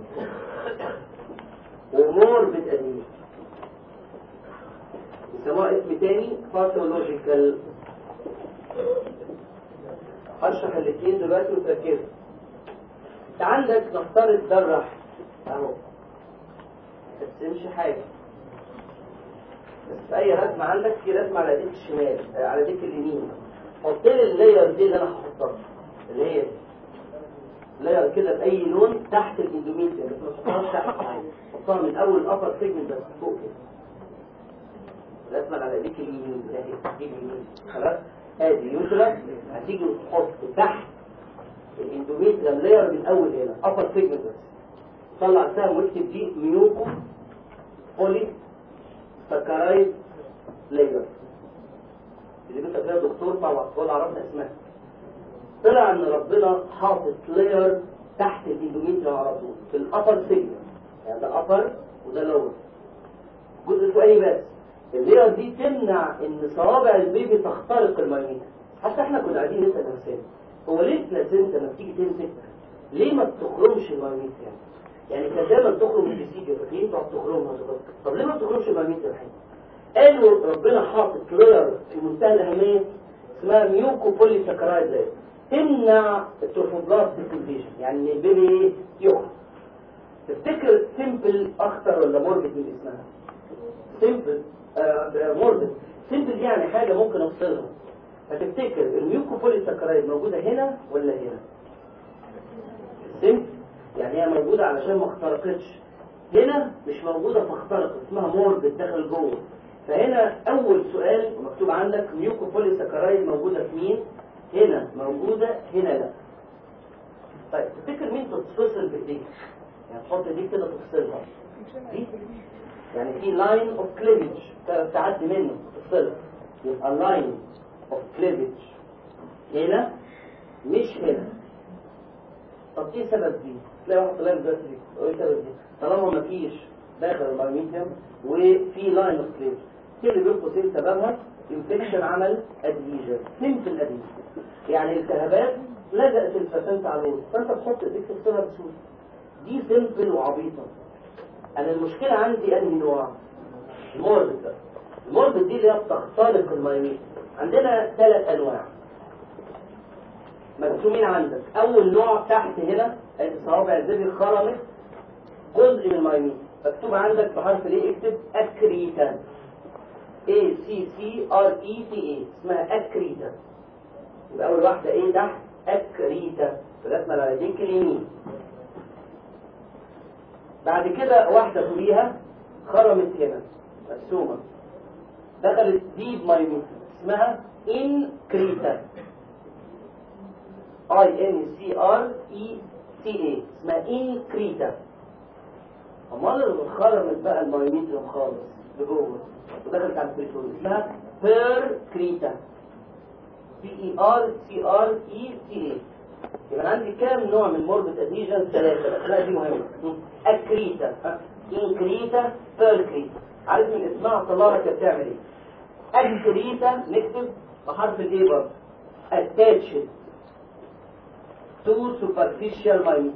وموربد اديشن يسموها اسم تاني باثولوجيكال هشرح الاثنين دلوقتي وتركزوا انت عندك نفترض ده الرحم اهو بس مش حاجه بس في اي رسمه عندك في رسمه على ايديك الشمال آه، على ايديك اليمين حط لي اللاير دي اللي انا هحطها اللي هي دي. لاير كده باي لون تحت الاندوميتريوم بس ما تحطهاش تحت حطها من اول الابر سيجمنت بس فوق كده رسمة على ايديك اليمين ده ايديك اليمين خلاص ادي يوترس هتيجي وتحط تحت الاندوميتريوم لاير من اول هنا ابر سيجمنت بس طلع سهم واكتب دي ميوكو بولي سكرايد لاير اللي بيبقى فيها دكتور طبعا ولا عرفنا اسمها طلع ان ربنا حاطط لاير تحت الاندوميتريوم على طول في الابر سيجنال يعني ده ابر وده لور جزء فوقاني بس اللاير دي تمنع ان صوابع البيبي تخترق المايميتر حتى احنا كنا قاعدين نسال نفسنا هو ليه البلاسينتا لما تيجي تمسك ليه ما بتخرمش المايميتر يعني يعني كان دايما تخرم البسيجة فاكرين تقعد تخرمها طب ليه ما بتخرمش المايميتر الحين قالوا ربنا حاطط لاير في منتهى الاهميه اسمها ميوكو بولي ساكرايد لاير تمنع التروفوبلاستيك انفيجن يعني البيبي ايه يخرج تفتكر سيمبل اخطر ولا موربد من اسمها سيمبل آه موربد سيمبل دي يعني حاجه ممكن افصلها فتفتكر الميوكو بولي ساكرايد موجوده هنا ولا هنا سيمبل يعني هي موجوده علشان ما اخترقتش هنا مش موجوده فاخترقت اسمها موربد دخل جوه فهنا اول سؤال مكتوب عندك ميوكو بولي ساكرايد موجوده في مين هنا موجودة هنا لا طيب تفتكر مين تتفصل بايديك يعني تحط ايديك كده تفصلها دي يعني في لاين اوف كليفج تعدي منه تفصلها يبقى لاين اوف كليفج هنا مش هنا طب ايه سبب دي؟ تلاقي واحد طلع دلوقتي ايه سبب دي؟ طالما مفيش داخل المايميتيوم وفي لاين اوف كليفج ايه اللي بين قوسين سببها؟ انفكشن عمل ادهيجن سيمبل ادهيجن يعني التهابات لزقت البلاسنتا على الوسط فانت تحط ايديك تغسلها بسهوله دي سيمبل وعبيطه انا المشكله عندي انهي نوع الموربد ده الموربد دي اللي هي بتخترق المايميت عندنا ثلاث انواع مرسومين عندك اول نوع تحت هنا صوابع الزبي خرمت جزء من المايميت مكتوب عندك بحرف الايه اكتب اكريتا A C C R E T A اسمها اكريتا يبقى اول واحده ايه تحت اكريتا رسمه على ايديك اليمين بعد كده واحده فوقيها خرمت هنا مرسومه دخلت ديب مايميت اسمها انكريتا اي ان سي ار اي تي اي اسمها انكريتا امال اللي خرمت بقى المايميتريوم خالص لجوه ودخلت على البريتون اسمها بير كريتا بي اي ار سي ار اي تي اي يبقى عندي كام نوع من موربت اديجن ثلاثه لا دي مهمه اكريتا انكريتا بير كريتا عارف من اسمها طلعها كانت بتعمل ايه اكريتا نكتب بحرف الايه برضه اتاتشد تو سوبرفيشال مايميت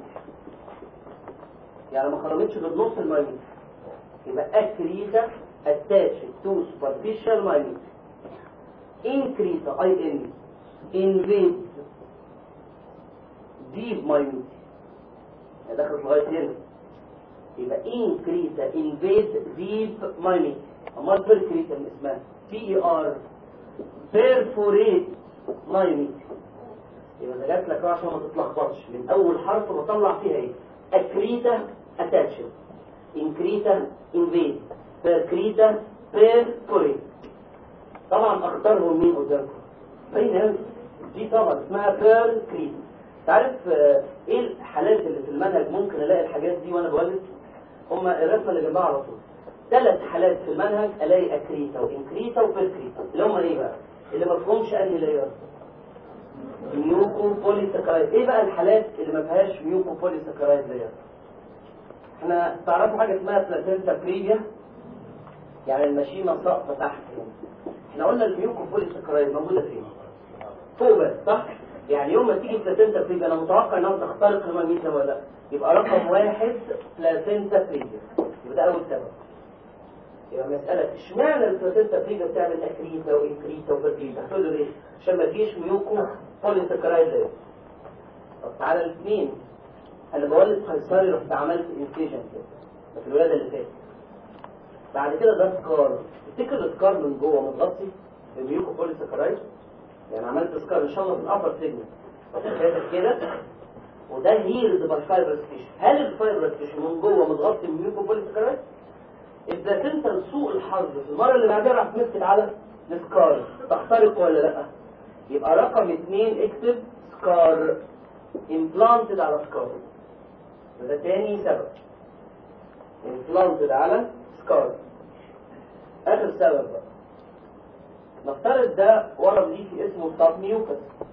يعني ما خرجتش بالنص المايميت يبقى اكريتا attached to superficial minute increase IN invade deep minute دخلت لغاية هنا يبقى increase invade deep minute امال percrete من اسمها P E R perforate minute يبقى ده جات لك عشان ما تتلخبطش من اول حرف بطلع فيها ايه اكريتا attached increta invade بيركريتا بيركوري طبعا اختارهم مين قدامكم باين قوي دي طبعا اسمها بيركريتا تعرف ايه الحالات اللي في المنهج ممكن الاقي الحاجات دي وانا بولد هما الرسمه اللي جنبها على طول ثلاث حالات في المنهج الاقي اكريتا وانكريتا وبيركريتا اللي هم ايه بقى اللي ما فيهمش انهي لاير ميوكو بوليساكرايد ايه بقى الحالات اللي ما فيهاش ميوكو بوليساكرايد لاير احنا تعرفوا حاجه اسمها بلاسينتا بريفيا يعني المشيمة ساقطة تحت احنا قلنا الميوكو بوليساكرايد موجودة فين فوق بس صح يعني يوم ما تيجي بلاسينتا بريفيا انا متوقع انها تخترق الماميتا ولا لا يبقى رقم واحد بلاسينتا بريفيا يبقى ده اول سبب يبقى مسألة اشمعنى البلاسينتا بريفيا بتعمل اكريتا وانكريتا وبركريتا هتقول له ليه عشان ما فيش ميوكو بوليساكرايد ليه طب تعالى الاثنين انا بولد قيصري رحت عملت انفيجن كده في الولاده اللي فاتت بعد كده ده سكار تفتكر السكار من جوه متغطي بميوكو بوليساكرايد يعني عملت سكار ان شاء الله في الابر سيجمنت فاتت كده وده هيلد باي فايبرس تيشو هل الفايبرس تيشو من جوه متغطي بميوكو بوليساكرايد اذا كنت لسوء الحظ في المره اللي بعدها راح تمسك على السكار تخترق ولا لا يبقى رقم اثنين اكتب سكار امبلانتد على سكار ده تاني سبب implanted على سكار اخر سبب بقى نفترض ده ورم ليفي اسمه سابميوكس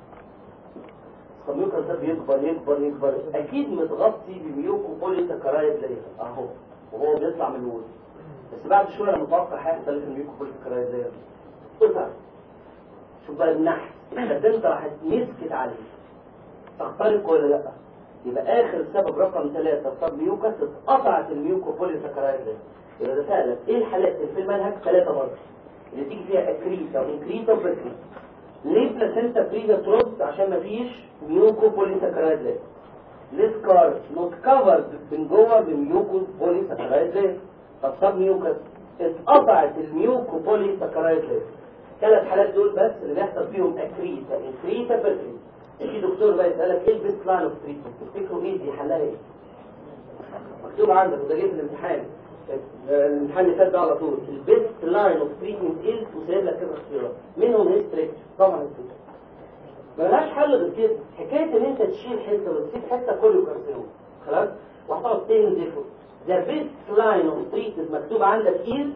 السابميوكس ده بيكبر يكبر يكبر اكيد متغطي بميوكو بوليساكرايد لاير اهو وهو بيطلع من الوسط بس بعد شويه انا متوقع هيحصل في الميوكو بوليساكرايد لاير قطع شوف بقى النحس البلاسنتا راحت مسكت عليه تخترق ولا لا يبقى اخر سبب رقم ثلاثة صاب ميوكس اتقطعت الميوكو بوليساكرايد لاير يبقى ده سألك ايه الحالات اللي في المنهج ثلاثة برضه اللي تيجي فيها اكريتا وانكريتا وبركريتا ليه بلاسنتا بريزا ترد عشان مفيش ميوكو بوليساكرايد لاير ليه سكار نوت كفرد من جوه بميوكو بوليساكرايد لاير طب صاب ميوكس اتقطعت الميوكو بوليساكرايد لاير ثلاث حالات دول بس اللي بيحصل فيهم اكريتا انكريتا بركريتا في دكتور بقى يسألك ايه البيست لاين اوف تريتمنت تفتكروا ايه دي حلها ايه مكتوب عندك وده جه في الامتحان الامتحان اللي فات ده على طول البيست لاين اوف تريتمنت ايه وسايب لك كده اختيارات منهم هيستريك طبعا هيستريك ملهاش حل غير كده حكايه ان انت تشيل حته وتسيب حته كله كارسينوم خلاص وهتقعد تنزفه ذا بيست لاين اوف تريتمنت مكتوب عندك ايه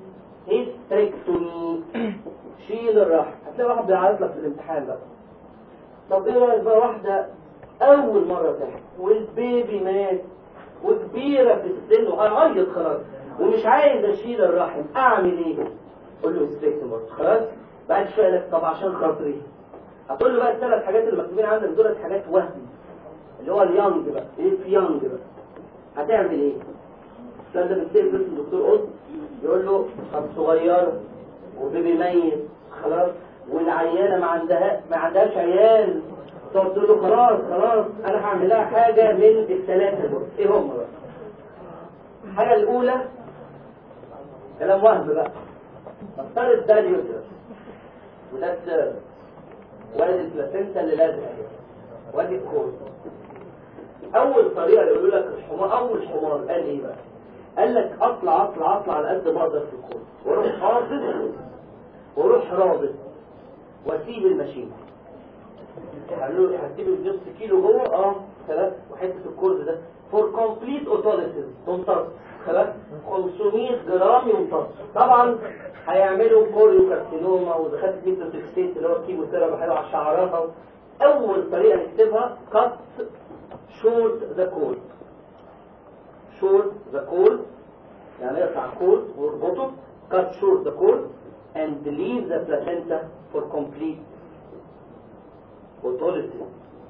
هيستريكتومي شيل الرحم هتلاقي واحد بيعيط لك في الامتحان بقى طب ايه رايك بقى واحده اول مره تحت والبيبي مات وكبيره في السن وهعيط خلاص ومش عايز اشيل الرحم اعمل ايه قول له استريكت برضه خلاص بعد شويه لك طب عشان خاطري هتقول له بقى الثلاث حاجات اللي مكتوبين عندك دول حاجات وهمي اللي هو اليانج بقى ايه في يانج بقى هتعمل ايه الكلام ده بيتسال بس الدكتور قلت يقول له طب صغيره وبيبي ميت خلاص والعيانه ما عندها ما عندهاش عيال تقعد تقول له خلاص خلاص انا هعمل لها حاجه من الثلاثه دول ايه هم بقى الحاجه الاولى كلام وهم بقى نفترض ده اليوترس وده السيرف وادي البلاسنتا اللي لازقه اهي وادي الكود اول طريقه يقولوا لك الحمار اول حمار قال ايه بقى قال لك اطلع اطلع اطلع على قد ما اقدر في الكود واروح حاطط واروح رابط واسيب الماشين قالوا له هتسيب النص كيلو جوه اه خلاص وحته الكورد ده فور كومبليت اوتوليسيس تمتص خلاص 500 جرام يمتص طبعا هيعملوا كوريو كارسينوما ودخلت ميتوتكسيت اللي هو الكيمو ثيرابي حلو على شعرها اول طريقه نكتبها كات شورت ذا كورد شورت ذا كورد يعني يقطع الكورد ويربطه كات شورت ذا كورد and leave the placenta for complete autolysis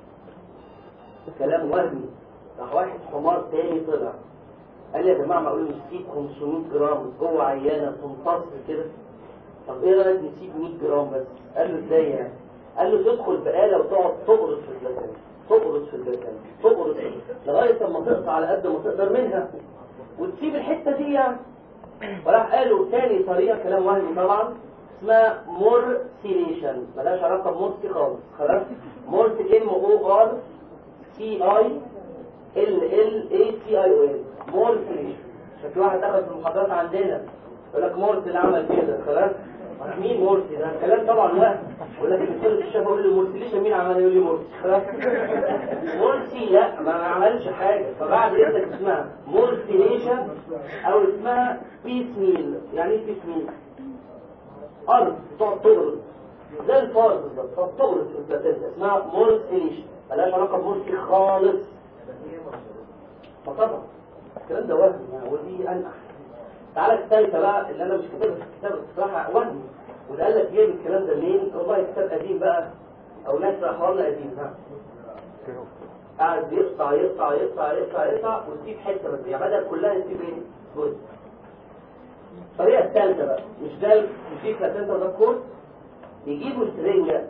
كلام وهمي راح واحد حمار تاني طلع قال لي يا جماعه معقول نسيب 500 جرام جوه عيانه تمتص كده طب ايه رايك نسيب 100 جرام بس قال له ازاي يعني قال له تدخل بآلة وتقعد تقرص في البلاسنتا تقرص في البلاسنتا تقرص لغايه لما تقطع على قد ما تقدر منها وتسيب الحته دي يعني وراح قالوا تاني طريقه كلام وهمي طبعا اسمها مورسيليشن ملهاش علاقه بمورسي خالص خلاص مورسي ام او ار سي اي ال ال اي سي اي او ال مورسيليشن عشان في واحد دخل في المحاضرات عندنا يقول لك مورسي اللي عمل كده خلاص مين مورسي ده الكلام طبعا وهم يقول لك الدكتور الشافعي يقول لي مورسيليشن مين عمل يقول لي مورسي خلاص مورسي لا ما عملش حاجه فبعد اذنك اسمها مورسيليشن او اسمها بيس ميل يعني ايه بيس ميل ارض تقعد تغرز زي الفار بالظبط تقعد تغرز في البلاتين اسمها مورسيليشن ملهاش علاقه بمورسي خالص فطبعا الكلام ده وهم يعني ودي انقح تعالى الثالثه بقى اللي انا مش كاتبها في الكتاب بصراحه وهم وده قال لك جايب الكلام ده منين والله كتاب قديم بقى او ناس حوالنا قديم ها قاعد يقطع يقطع يقطع يقطع يقطع وتسيب حته بس يعني بدل كلها تسيب ايه جزء الطريقه الثالثه بقى مش ده مش دي بلاتنتا وده الكورس يجيبوا السرنجه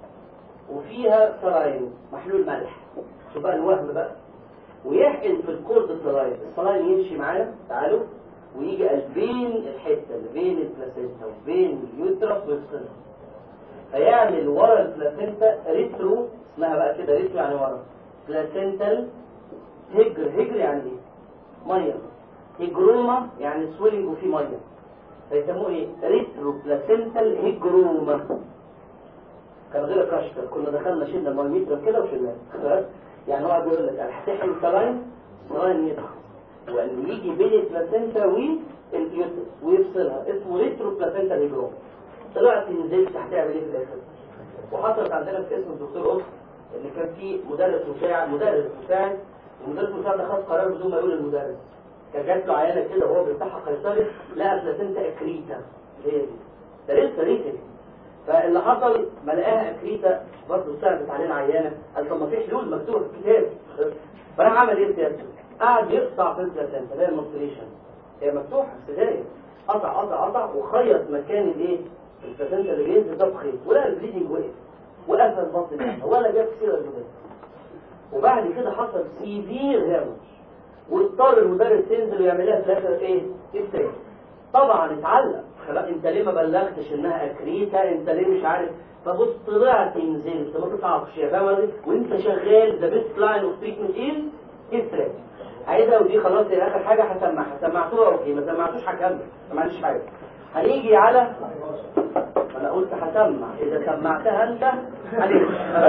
وفيها سرايين محلول ملح شوف بقى الوهم بقى ويحقن في الكورد السرايين السرايين يمشي معانا تعالوا ويجي بين الحته اللي بين البلاسنتا وبين اليوترس ويفصلها فيعمل ورا البلاسنتا ريترو اسمها بقى كده ريترو يعني ورا بلاسنتال هجر هجر يعني ايه؟ ميه هجروما يعني سويلنج وفيه ميه فيسموه ايه؟ ريترو بلاسنتال هجروما كان غير كشف كنا دخلنا شلنا المايوميتر كده وشلناه خلاص يعني هو بيقول لك انا هتحقن سلاين سلاين يضغط وان يجي بين البلاسنتا واليوتس ويفصلها اسمه ريترو بلاسنتا هيجروم طلعت نزلت هتعمل ايه في الاخر وحصلت عندنا في اسم الدكتور قطب ان كان في مدرس مساعد مدرس مساعد المدرس المساعد ده خد قرار بدون ما يقول للمدرس كان جات له عيانه كده وهو بيفتحها قيصري لقى بلاسنتا اكريتا هي دي ده لسه ريتل فاللي حصل ما لقاها اكريتا برضه استعرضت علينا عيانه قال طب ما في حلول مكتوبه في الكتاب فراح عمل ايه سيادته؟ قعد يقطع في البلاسنتا اللي هي المونستريشن هي مفتوحه ابتدائي قطع قطع قطع وخيط مكان الايه؟ البلاسنتا اللي بينزل ده بخيط ولقى البليدنج وقف وقفل بطن العينة ولا جاب سيره جديده وبعد كده حصل سيفير هامش واضطر المدرس ينزل ويعملها في الاخر ايه؟ افتاء طبعا اتعلق خلاص انت ليه ما بلغتش انها اكريتا انت ليه مش عارف فبص طلعت نزلت ما تطلعش يا فاهم قصدي؟ وانت شغال ذا بيست لاين اوف تريتمنت از استريت عايزها ودي خلاص هي اخر حاجه هسمعها سمعتوها اوكي ما سمعتوش هكمل ما عنديش حاجه هنيجي على ما انا قلت هسمع اذا سمعتها انت عليك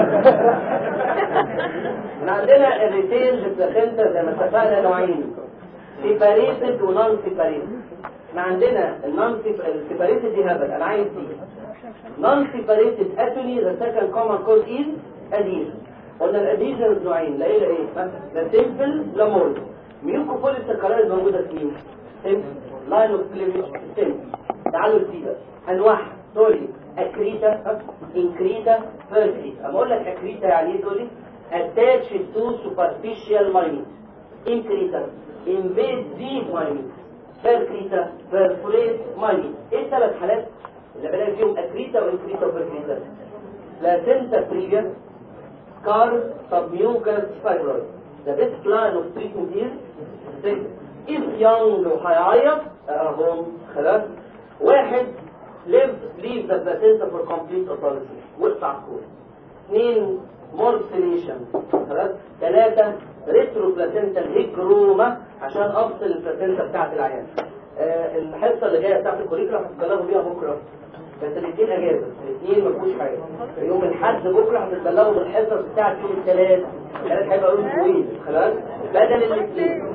من عندنا الريتيل بلاسنتا زي ما اتفقنا نوعين سيباريتد ونون سيباريتد احنا عندنا النون سيباريتد دي هبل انا عايز دي نون سيباريتد اتوني ذا سكند كومن كوز از اديشن قلنا الاديشنز نوعين لا ايه لا ايه لا سيمبل لا مول ميوكو بوليسكرايد موجوده في مين سيمبل لاين اوف كليفج سيمبل تعالوا نسيبها انواعها تقولي اكريتا انكريتا فيركريتا اما اقول لك اكريتا يعني ايه تقولي attached to superficial minute انكريتا invade deep minute فيركريتا perforate minute ايه الثلاث حالات اللي بلاقي فيهم اكريتا وانكريتا وفيركريتا placenta previous scar submucous fibroid the best plan of treatment is if young وهيعيط اهو خلاص واحد live leave the placenta for complete authority وقف على الكورة اثنين morcellation خلاص ثلاثة ريترو بلاسنتا هيجروما عشان افصل البلاسنتا بتاعت العيان آه الحصة اللي جاية بتاعت الكوريكولا هتتبلغوا بيها بكرة بس الاثنين اجازة الاثنين ما فيهوش حاجة يوم الحد بكرة هتتبلغوا بالحصص بتاعت يوم الثلاث الثلاث هيبقى يوم طويل خلاص بدل الاثنين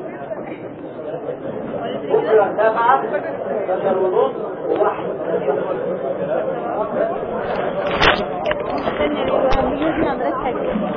بكرة سبعة 11 ونص وواحد استنى يا بيجي عملت حاجة